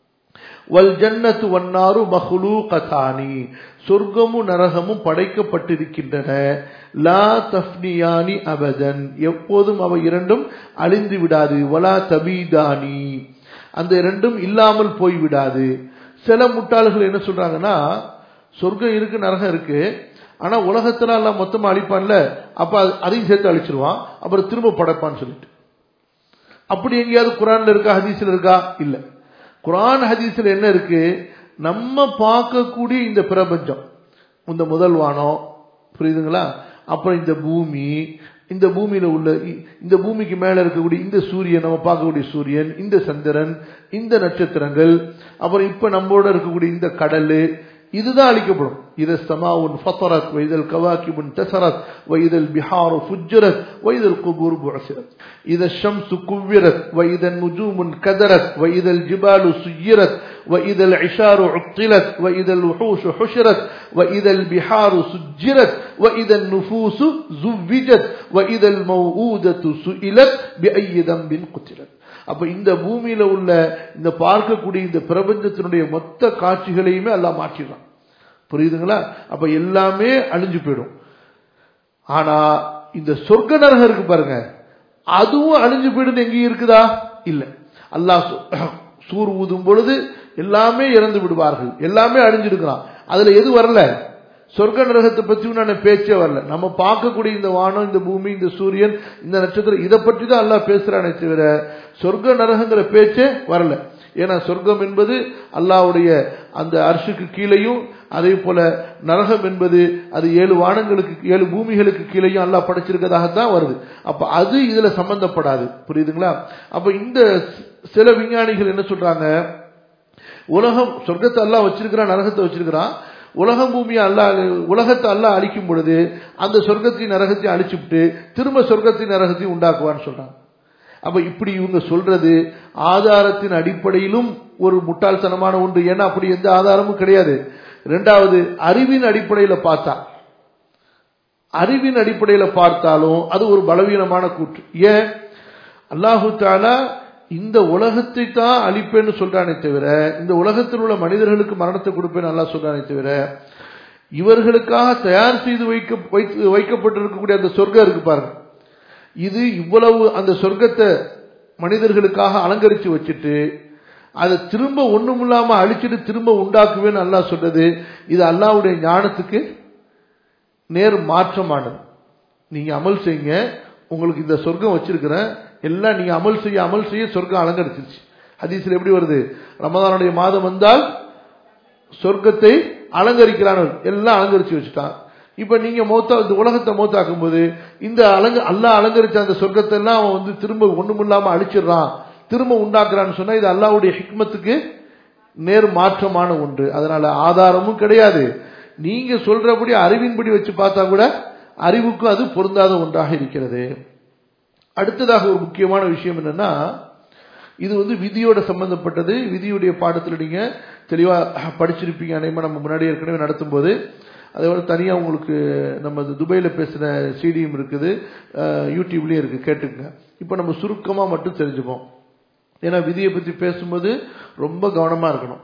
வல் ஜன்னத்து வன்னாரு மஹ்லூ கதானி சொர்க்கமும் நரகமும் படைக்கப்பட்டிருக்கின்றன லா தஃப்னியானி அபதன் எப்போதும் அவை இரண்டும் அழிந்து விடாது வலா தபீதானி அந்த இரண்டும் இல்லாமல் போய்விடாது சில முட்டாள்கள் என்ன சொல்றாங்கன்னா சொர்க்கம் இருக்கு நரகம் இருக்கு ஆனா உலகத்துல எல்லாம் மொத்தமா அழிப்பான்ல அப்ப அதையும் சேர்த்து அழிச்சிருவான் அப்புறம் திரும்ப படைப்பான்னு சொல்லிட்டு அப்படி எங்கேயாவது குரான்ல இருக்கா ஹதீஸ்ல இருக்கா இல்ல குரான் ஹதீஸ்ல என்ன இருக்கு நம்ம பார்க்கக்கூடிய இந்த பிரபஞ்சம் இந்த முதல் வானம் புரியுதுங்களா அப்புறம் இந்த பூமி இந்த பூமியில உள்ள இந்த பூமிக்கு மேல இருக்கக்கூடிய இந்த சூரியன் நம்ம பார்க்கக்கூடிய சூரியன் இந்த சந்திரன் இந்த நட்சத்திரங்கள் அப்புறம் இப்ப நம்மளோட இருக்கக்கூடிய இந்த கடல் இதுதான் அழிக்கப்படும் إذا السماء انفطرت وإذا الكواكب انتثرت وإذا البحار فجرت وإذا القبور بعثرت إذا الشمس كورت وإذا النجوم انكدرت وإذا الجبال سيرت وإذا العشار عطلت وإذا الوحوش حشرت وإذا البحار سجرت وإذا النفوس زوجت وإذا الموءودة سئلت بأي ذنب قتلت அப்ப இந்த பூமியில உள்ள இந்த பார்க்கக்கூடிய இந்த பிரபஞ்சத்தினுடைய மொத்த காட்சிகளையுமே எல்லாம் மாற்றிடுறான் புரியுதுங்களா அப்ப எல்லாமே அழிஞ்சு போயிடும் ஆனா இந்த சொர்க்க நரகம் இருக்கு பாருங்க அதுவும் அழிஞ்சு போயிடுன்னு எங்கேயும் இருக்குதா இல்ல அல்லாஹ் சூர் ஊதும் பொழுது எல்லாமே இறந்து விடுவார்கள் எல்லாமே அழிஞ்சிருக்கிறான் அதுல எது வரல சொர்க்க நரகத்தை பத்தி நான் பேச்சே வரல நம்ம பார்க்கக்கூடிய இந்த வானம் இந்த பூமி இந்த சூரியன் இந்த நட்சத்திரம் இதை பற்றி தான் எல்லாம் பேசுறானே தவிர சொர்க்க நரகங்கிற பேச்சே வரல ஏன்னா சொர்க்கம் என்பது அல்லாவுடைய அந்த அரிசுக்கு கீழையும் அதே போல நரகம் என்பது அது ஏழு வானங்களுக்கு ஏழு பூமிகளுக்கு கீழேயும் அல்லாஹ் படைச்சிருக்கதாகத்தான் வருது அப்ப அது இதுல சம்பந்தப்படாது புரியுதுங்களா அப்ப இந்த சில விஞ்ஞானிகள் என்ன சொல்றாங்க உலகம் சொர்க்கத்தை அல்லாஹ் வச்சிருக்கிறான் நரகத்தை வச்சிருக்கிறான் உலகம் பூமியை அல்ல உலகத்தை அல்ல அழிக்கும் பொழுது அந்த சொர்க்கத்தையும் நரகத்தையும் அழிச்சுவிட்டு திரும்ப சொர்க்கத்தையும் நரகத்தையும் உண்டாக்குவான்னு சொல்றாங்க அப்ப இப்படி இவங்க சொல்றது ஆதாரத்தின் அடிப்படையிலும் ஒரு முட்டாள்தனமான ஒன்று ஏன்னா அப்படி எந்த ஆதாரமும் கிடையாது ரெண்டாவது அறிவின் அடிப்படையில பார்த்தா அறிவின் அடிப்படையில பார்த்தாலும் அது ஒரு பலவீனமான கூற்று ஏன் அல்லாஹு தாலா இந்த உலகத்தை தான் அழிப்பேன்னு சொல்றானே தவிர இந்த உலகத்தில் உள்ள மனிதர்களுக்கு மரணத்தை கொடுப்பேன்னு அல்லா சொல்றானே தவிர இவர்களுக்காக தயார் செய்து வைக்க வைத்து வைக்கப்பட்டிருக்கக்கூடிய அந்த சொர்க்கம் இருக்கு பாருங்க இது இவ்வளவு அந்த சொர்க்கத்தை மனிதர்களுக்காக அலங்கரிச்சு வச்சுட்டு அதை திரும்ப ஒண்ணும் இல்லாம அழிச்சிட்டு திரும்ப உண்டாக்குவேன்னு அல்லா சொல்றது இது அல்லாவுடைய ஞானத்துக்கு நேர் மாற்றமானது நீங்க அமல் செய்யுங்க உங்களுக்கு இந்த சொர்க்கம் வச்சிருக்கிறேன் எல்லாம் நீங்க அமல் செய்ய அமல் செய்ய சொர்க்கம் அலங்கரிச்சிருச்சு ஹதீஸ்ல எப்படி வருது ரமதானுடைய மாதம் வந்தால் சொர்க்கத்தை அலங்கரிக்கிறான் எல்லாம் அலங்கரிச்சு வச்சுட்டான் இப்ப நீங்க மௌத்தா இந்த உலகத்தை மௌத்தாக்கும் போது இந்த அலங்க அல்லா அலங்கரிச்ச அந்த சொர்க்கத்தை எல்லாம் அவன் வந்து திரும்ப ஒண்ணுமில்லாம அழிச்சிடுறான் திரும்ப உண்டாக்குறான்னு சொன்னா இது அல்லாவுடைய ஹிக்மத்துக்கு நேர் மாற்றமான ஒன்று அதனால ஆதாரமும் கிடையாது நீங்க சொல்றபடி அறிவின்படி வச்சு பார்த்தா கூட அறிவுக்கும் அது பொருந்தாத ஒன்றாக இருக்கிறது அடுத்ததாக ஒரு முக்கியமான விஷயம் என்னன்னா இது வந்து விதியோட சம்பந்தப்பட்டது விதியுடைய பாடத்தில் நீங்க தெளிவா படிச்சிருப்பீங்க அனைமா நம்ம முன்னாடி ஏற்கனவே நடத்தும் போது அதே போல தனியா உங்களுக்கு நம்ம துபாயில பேசின சிடியும் இருக்குது யூடியூப்லயும் இருக்கு கேட்டுங்க இப்ப நம்ம சுருக்கமா மட்டும் தெரிஞ்சுப்போம் ஏன்னா விதியை பத்தி பேசும்போது ரொம்ப கவனமா இருக்கணும்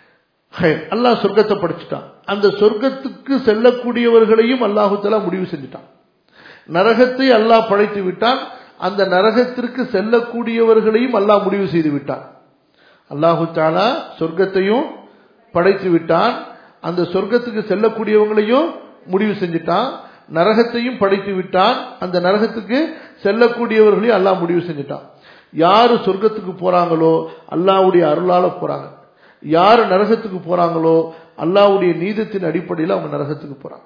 அல்லாஹ் சொர்க்கத்தை படிச்சுட்டான் அந்த சொர்க்கத்துக்கு செல்லக்கூடியவர்களையும் அல்லாஹுத்தலா முடிவு செஞ்சுட்டான் நரகத்தை அல்லாஹ் படைத்து விட்டான் அந்த நரகத்திற்கு செல்லக்கூடியவர்களையும் அல்லாஹ் முடிவு செய்து விட்டான் அல்லாஹு தாலா சொர்க்கத்தையும் படைத்து விட்டான் அந்த சொர்க்கத்துக்கு செல்லக்கூடியவங்களையும் முடிவு செஞ்சுட்டான் நரகத்தையும் படைத்து விட்டான் அந்த நரகத்துக்கு செல்லக்கூடியவர்களையும் அல்லாஹ் முடிவு செஞ்சுட்டான் யாரு சொர்க்கத்துக்கு போறாங்களோ அல்லாவுடைய அருளால போறாங்க யாரு நரகத்துக்கு போறாங்களோ அல்லாவுடைய நீதத்தின் அடிப்படையில் அவங்க நரகத்துக்கு போறாங்க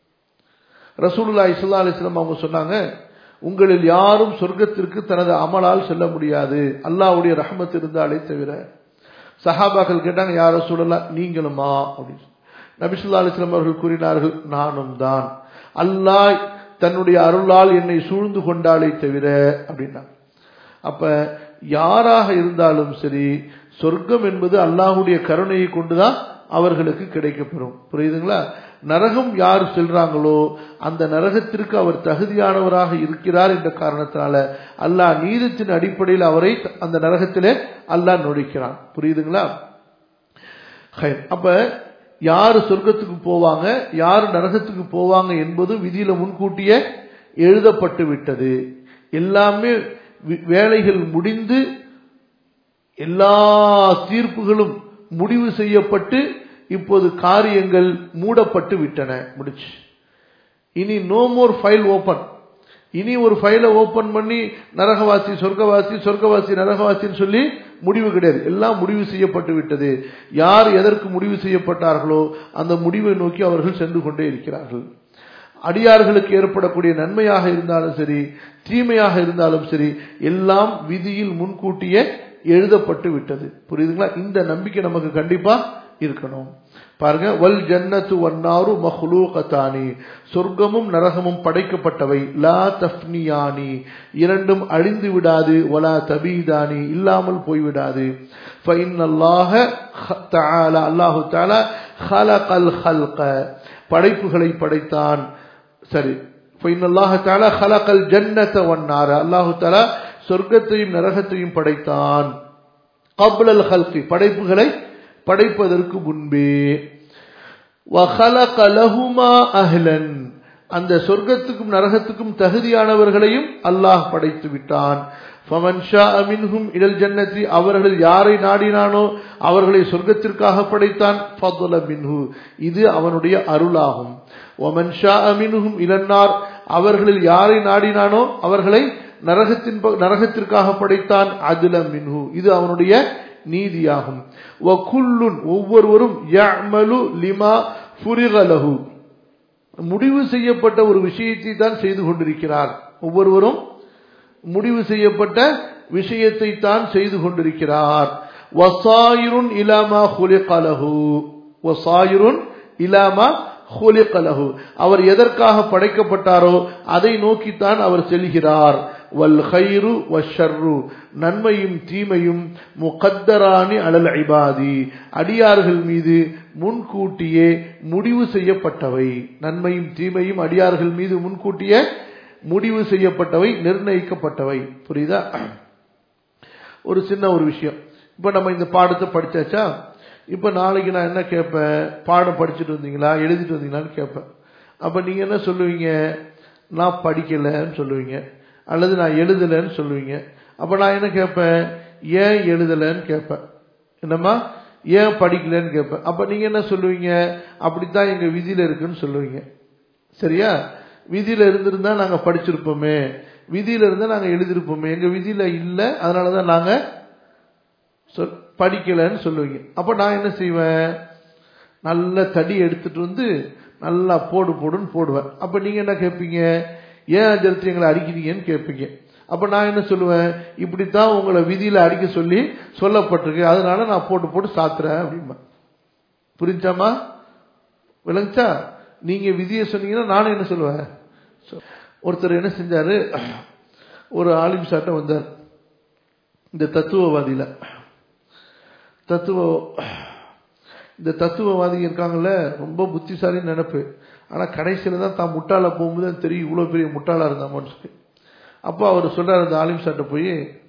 ரசூலுல்லா இஸ்லா அலிஸ்லாம் அவங்க சொன்னாங்க உங்களில் யாரும் சொர்க்கத்திற்கு தனது அமலால் செல்ல முடியாது அல்லாவுடைய ரஹமத் இருந்தாலே தவிர சஹாபாக்கள் கேட்டாங்க யார சொல்லலாம் நீங்களுமா அப்படின்னு நபிசுல்லா அலிஸ்லாம் அவர்கள் கூறினார்கள் நானும் தான் அல்லாஹ் தன்னுடைய அருளால் என்னை சூழ்ந்து கொண்டாலே தவிர அப்படின்னா அப்ப யாராக இருந்தாலும் சரி சொர்க்கம் என்பது அல்லாஹுடைய கருணையை கொண்டுதான் அவர்களுக்கு கிடைக்கப்பெறும் புரியுதுங்களா நரகம் யார் செல்றாங்களோ அந்த நரகத்திற்கு அவர் தகுதியானவராக இருக்கிறார் என்ற காரணத்தினால அல்லாஹ் நீதத்தின் அடிப்படையில் அவரை அந்த நரகத்திலே அல்லாஹ் நுழைக்கிறான் புரியுதுங்களா அப்ப யாரு சொர்க்கத்துக்கு போவாங்க யாரு நரகத்துக்கு போவாங்க என்பது விதியில முன்கூட்டியே எழுதப்பட்டு விட்டது எல்லாமே வேலைகள் முடிந்து எல்லா தீர்ப்புகளும் முடிவு செய்யப்பட்டு இப்போது காரியங்கள் மூடப்பட்டு விட்டன முடிச்சு இனி நோ மோர் ஃபைல் ஓபன் இனி ஒரு ஃபைலை ஓபன் பண்ணி நரகவாசி சொர்க்கவாசி சொர்க்கவாசி நரகவாசின்னு சொல்லி முடிவு கிடையாது எல்லாம் முடிவு செய்யப்பட்டு விட்டது யார் எதற்கு முடிவு செய்யப்பட்டார்களோ அந்த முடிவை நோக்கி அவர்கள் சென்று கொண்டே இருக்கிறார்கள் அடியார்களுக்கு ஏற்படக்கூடிய நன்மையாக இருந்தாலும் சரி தீமையாக இருந்தாலும் சரி எல்லாம் விதியில் முன்கூட்டியே எழுதப்பட்டு விட்டது புரியுதுங்களா இந்த நம்பிக்கை நமக்கு கண்டிப்பா இருக்கணும் பாருங்க வல் ஜன்னத்து வன்னாரு மஹ்லூகத்தானி சொர்க்கமும் நரகமும் படைக்கப்பட்டவை லா தஃப்னியானி இரண்டும் அழிந்து விடாது வலா தபீதானி இல்லாமல் போய்விடாது ஃபைனல்லாஹ தஆலா அல்லாஹு தஆலா ஹலகல் ஹல்க படைப்புகளை படைத்தான் சரி ஃபைனல்லாஹ தஆலா ஹலகல் ஜன்னத வன்னார அல்லாஹு தஆலா சொர்க்கத்தையும் நரகத்தையும் படைத்தான் கப்லல் ஹல்கி படைப்புகளை படைப்பதற்கு முன்பே அஹ்லன் அந்த சொர்க்கத்துக்கும் நரகத்துக்கும் தகுதியானவர்களையும் அல்லாஹ் படைத்து விட்டான் இடல் ஜன்னத்தி அவர்கள் யாரை நாடினானோ அவர்களை சொர்க்கத்திற்காக படைத்தான் மின்ஹு இது அவனுடைய அருளாகும் ஒமன் ஷா அமின்ஹும் இளன்னார் அவர்களில் யாரை நாடினானோ அவர்களை நரகத்தின் நரகத்திற்காக படைத்தான் அதுல மின்ஹு இது அவனுடைய நீதியாகும் ஒவ்வொருவரும் லிமா ஃபுரிகலஹு முடிவு செய்யப்பட்ட ஒரு விஷயத்தை தான் செய்து கொண்டிருக்கிறார் ஒவ்வொருவரும் முடிவு செய்யப்பட்ட விஷயத்தை தான் செய்து கொண்டிருக்கிறார் வசாயிருன் இலாமா ஹுலிகலஹு வசாயிருன் இலாமா ஹுலிகலஹு அவர் எதற்காக படைக்கப்பட்டாரோ அதை நோக்கித்தான் அவர் செல்கிறார் வல் ஹைரு வஷர்ரு நன்மையும் தீமையும் முகத்தராணி அலல் ஐபாதி அடியார்கள் மீது முன்கூட்டியே முடிவு செய்யப்பட்டவை நன்மையும் தீமையும் அடியார்கள் மீது முன்கூட்டியே முடிவு செய்யப்பட்டவை நிர்ணயிக்கப்பட்டவை புரியுதா ஒரு சின்ன ஒரு விஷயம் இப்ப நம்ம இந்த பாடத்தை படிச்சாச்சா இப்ப நாளைக்கு நான் என்ன கேட்பேன் பாடம் படிச்சுட்டு வந்தீங்களா எழுதிட்டு வந்தீங்களான்னு கேட்பேன் அப்ப நீங்க என்ன சொல்லுவீங்க நான் படிக்கலன்னு சொல்லுவீங்க அல்லது நான் எழுதலைன்னு சொல்லுவீங்க அப்ப நான் என்ன கேட்பேன் ஏன் எழுதலைன்னு கேட்பேன் என்னம்மா ஏன் படிக்கலன்னு கேட்பேன் அப்ப நீங்க என்ன சொல்லுவீங்க அப்படித்தான் எங்க விதியில இருக்குன்னு சொல்லுவீங்க சரியா விதியில இருந்திருந்தா நாங்க படிச்சிருப்போமே விதியில இருந்தா நாங்க எழுதிருப்போமே எங்க விதியில இல்ல அதனாலதான் நாங்க சொல் படிக்கலன்னு சொல்லுவீங்க அப்ப நான் என்ன செய்வேன் நல்ல தடி எடுத்துட்டு வந்து நல்லா போடு போடுன்னு போடுவேன் அப்ப நீங்க என்ன கேட்பீங்க ஏன் அஞ்சலத்து எங்களை அடிக்கிறீங்கன்னு கேட்பீங்க அப்ப நான் என்ன சொல்லுவேன் இப்படித்தான் உங்களை விதியில அடிக்க சொல்லி சொல்லப்பட்டிருக்கு அதனால நான் போட்டு போட்டு சாத்துறேன் அப்படிம்பா புரிஞ்சாமா விளங்குச்சா நீங்க விதியை சொன்னீங்கன்னா நானும் என்ன சொல்லுவேன் ஒருத்தர் என்ன செஞ்சாரு ஒரு ஆலிம் சாட்ட வந்தார் இந்த தத்துவவாதியில தத்துவ இந்த தத்துவவாதி இருக்காங்கல்ல ரொம்ப புத்திசாலி நினைப்பு ஆனா கடைசியில தான் தான் முட்டாள போகும்போது தான் தெரியும் இவ்வளவு பெரிய முட்டாளா இருந்தாமான்னு சொல்லி அப்போ அவர் சொல்றாரு அந்த ஆலிம் சார்ட்ட போய்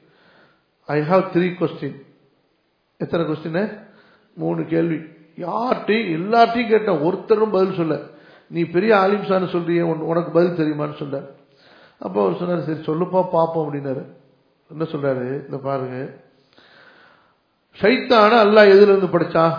ஐ ஹாவ் த்ரீ கொஸ்டின் எத்தனை கொஸ்டின் மூணு கேள்வி யார்ட்டையும் எல்லார்ட்டையும் கேட்டேன் ஒருத்தரும் பதில் சொல்ல நீ பெரிய ஆலிம் சார்னு சொல்றிய உனக்கு பதில் தெரியுமான்னு சொல்ற அப்போ அவர் சொன்னார் சரி சொல்லுப்பா பாப்போம் அப்படின்னாரு என்ன சொல்றாரு இந்த பாருங்க சைத்தான அல்லாஹ் எதுல இருந்து படைச்சான்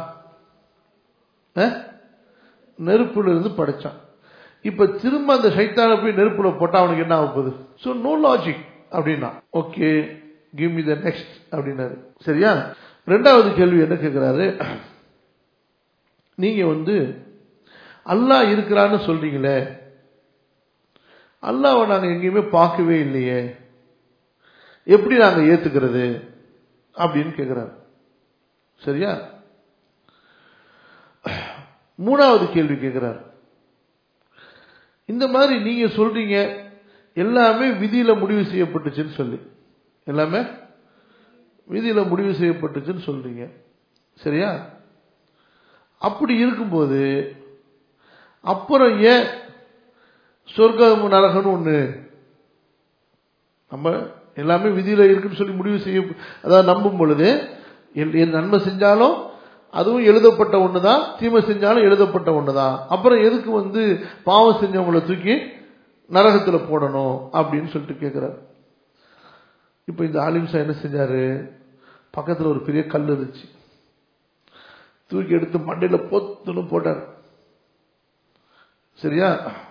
நெருப்புல இருந்து படைச்சான் இப்ப திரும்ப அந்த சைத்தான போய் நெருப்புல போட்டா அவனுக்கு என்ன ஆக போகுது ஸோ நோ லாஜிக் அப்படின்னா okay give me the next அப்படின்னாரு சரியா ரெண்டாவது கேள்வி என்ன கேட்கிறாரு நீங்க வந்து அல்லாஹ் இருக்கிறான்னு சொல்றீங்களே அல்லாவை நாங்க எங்கேயுமே பார்க்கவே இல்லையே எப்படி நாங்க ஏத்துக்கிறது அப்படின்னு கேட்கிறாரு சரியா மூணாவது கேள்வி கேட்கிறார் இந்த மாதிரி நீங்க சொல்றீங்க எல்லாமே விதியில முடிவு செய்யப்பட்டுச்சுன்னு சொல்லி எல்லாமே விதியில முடிவு செய்யப்பட்டுச்சுன்னு சொல்றீங்க சரியா அப்படி இருக்கும்போது அப்புறம் ஏன் சொர்க்கம் நரகம்னு ஒண்ணு நம்ம எல்லாமே விதியில இருக்குன்னு சொல்லி முடிவு செய்ய அதாவது நம்பும் பொழுது என் நன்மை செஞ்சாலும் அதுவும் எழுதப்பட்ட ஒண்ணுதான் தீமை செஞ்சாலும் எழுதப்பட்ட ஒண்ணுதான் அப்புறம் எதுக்கு வந்து பாவம் செஞ்சவங்களை தூக்கி நரகத்துல போடணும் அப்படின்னு சொல்லிட்டு கேட்கிறார் இப்ப இந்த ஆலிம்சா என்ன செஞ்சாரு பக்கத்துல ஒரு பெரிய கல் இருந்துச்சு தூக்கி எடுத்து மண்டையில பொத்துன்னு போட்டார் சரியா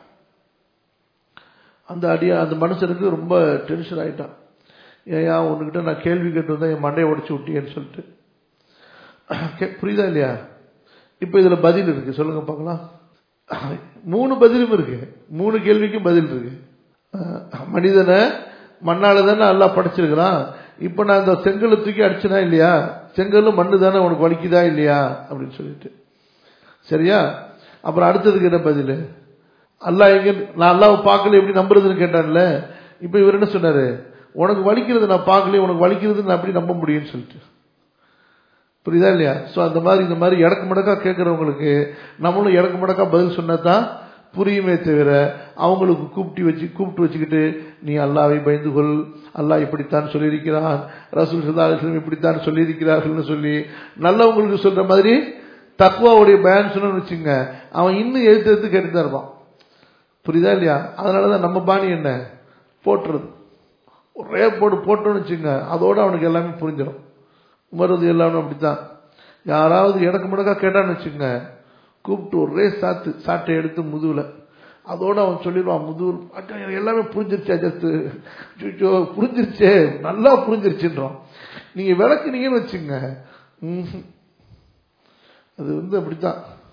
அந்த அடியா அந்த மனுஷனுக்கு ரொம்ப டென்ஷன் ஆயிட்டான் ஏயா உன்கிட்ட நான் கேள்வி கேட்டு வந்தா என் மண்டையை உடச்சு விட்டியேன்னு சொல்லிட்டு புரியுதா இல்லையா இப்ப இதுல பதில் இருக்கு சொல்லுங்க பார்க்கலாம் மூணு பதிலும் இருக்கு மூணு கேள்விக்கும் பதில் இருக்கு மனிதனை மண்ணால தானே நல்லா படைச்சிருக்கிறான் இப்ப நான் இந்த செங்கலை தூக்கி அடிச்சனா இல்லையா செங்கலும் மண்ணு தானே உனக்கு வலிக்குதா இல்லையா அப்படின்னு சொல்லிட்டு சரியா அப்புறம் அடுத்ததுக்கு என்ன பதில் அல்லா எங்க நான் அல்லாவை பார்க்கல எப்படி நம்புறதுன்னு கேட்டான்ல இப்ப இவர் என்ன சொன்னாரு உனக்கு வலிக்கிறது நான் பார்க்கல உனக்கு வலிக்கிறது நான் எப்படி நம்ப முடியும்னு சொல்லிட்டு புரியுதா இல்லையா சோ அந்த மாதிரி இந்த மாதிரி இடக்கு மடக்கா கேட்கறவங்களுக்கு நம்மளும் இடக்கு மடக்கா பதில் சொன்னதான் புரியுமே தவிர அவங்களுக்கு கூப்பிட்டு வச்சு கூப்பிட்டு வச்சுக்கிட்டு நீ அல்லாவை பயந்து கொள் அல்லாஹ் இப்படித்தான் சொல்லியிருக்கிறான் ரசூல் சல்லாஹம் இப்படித்தான் சொல்லியிருக்கிறார்கள்னு சொல்லி நல்லவங்களுக்கு சொல்ற மாதிரி தக்குவாவுடைய பயன் சொன்னு வச்சுங்க அவன் இன்னும் எழுத்து எடுத்து கேட்டுதான் இருப்பான் புரியுதா இல்லையா அதனாலதான் நம்ம பாணி என்ன போட்டுறது ஒரே போட்டு போட்டோன்னு வச்சுங்க அதோட அவனுக்கு எல்லாமே புரிஞ்சிடும் உமரது எல்லாமே அப்படித்தான் யாராவது இடக்கு முடக்கா கேட்டான்னு வச்சுங்க கூப்பிட்டு ஒரே சாத்து சாட்டை எடுத்து முதுகுல அதோட அவன் சொல்லிடுவான் முதுகு எல்லாமே புரிஞ்சிருச்சு அஜஸ்து புரிஞ்சிருச்சே நல்லா புரிஞ்சிருச்சுன்றான் நீங்க விளக்குனீங்கன்னு வச்சுங்க அது வந்து அப்படித்தான்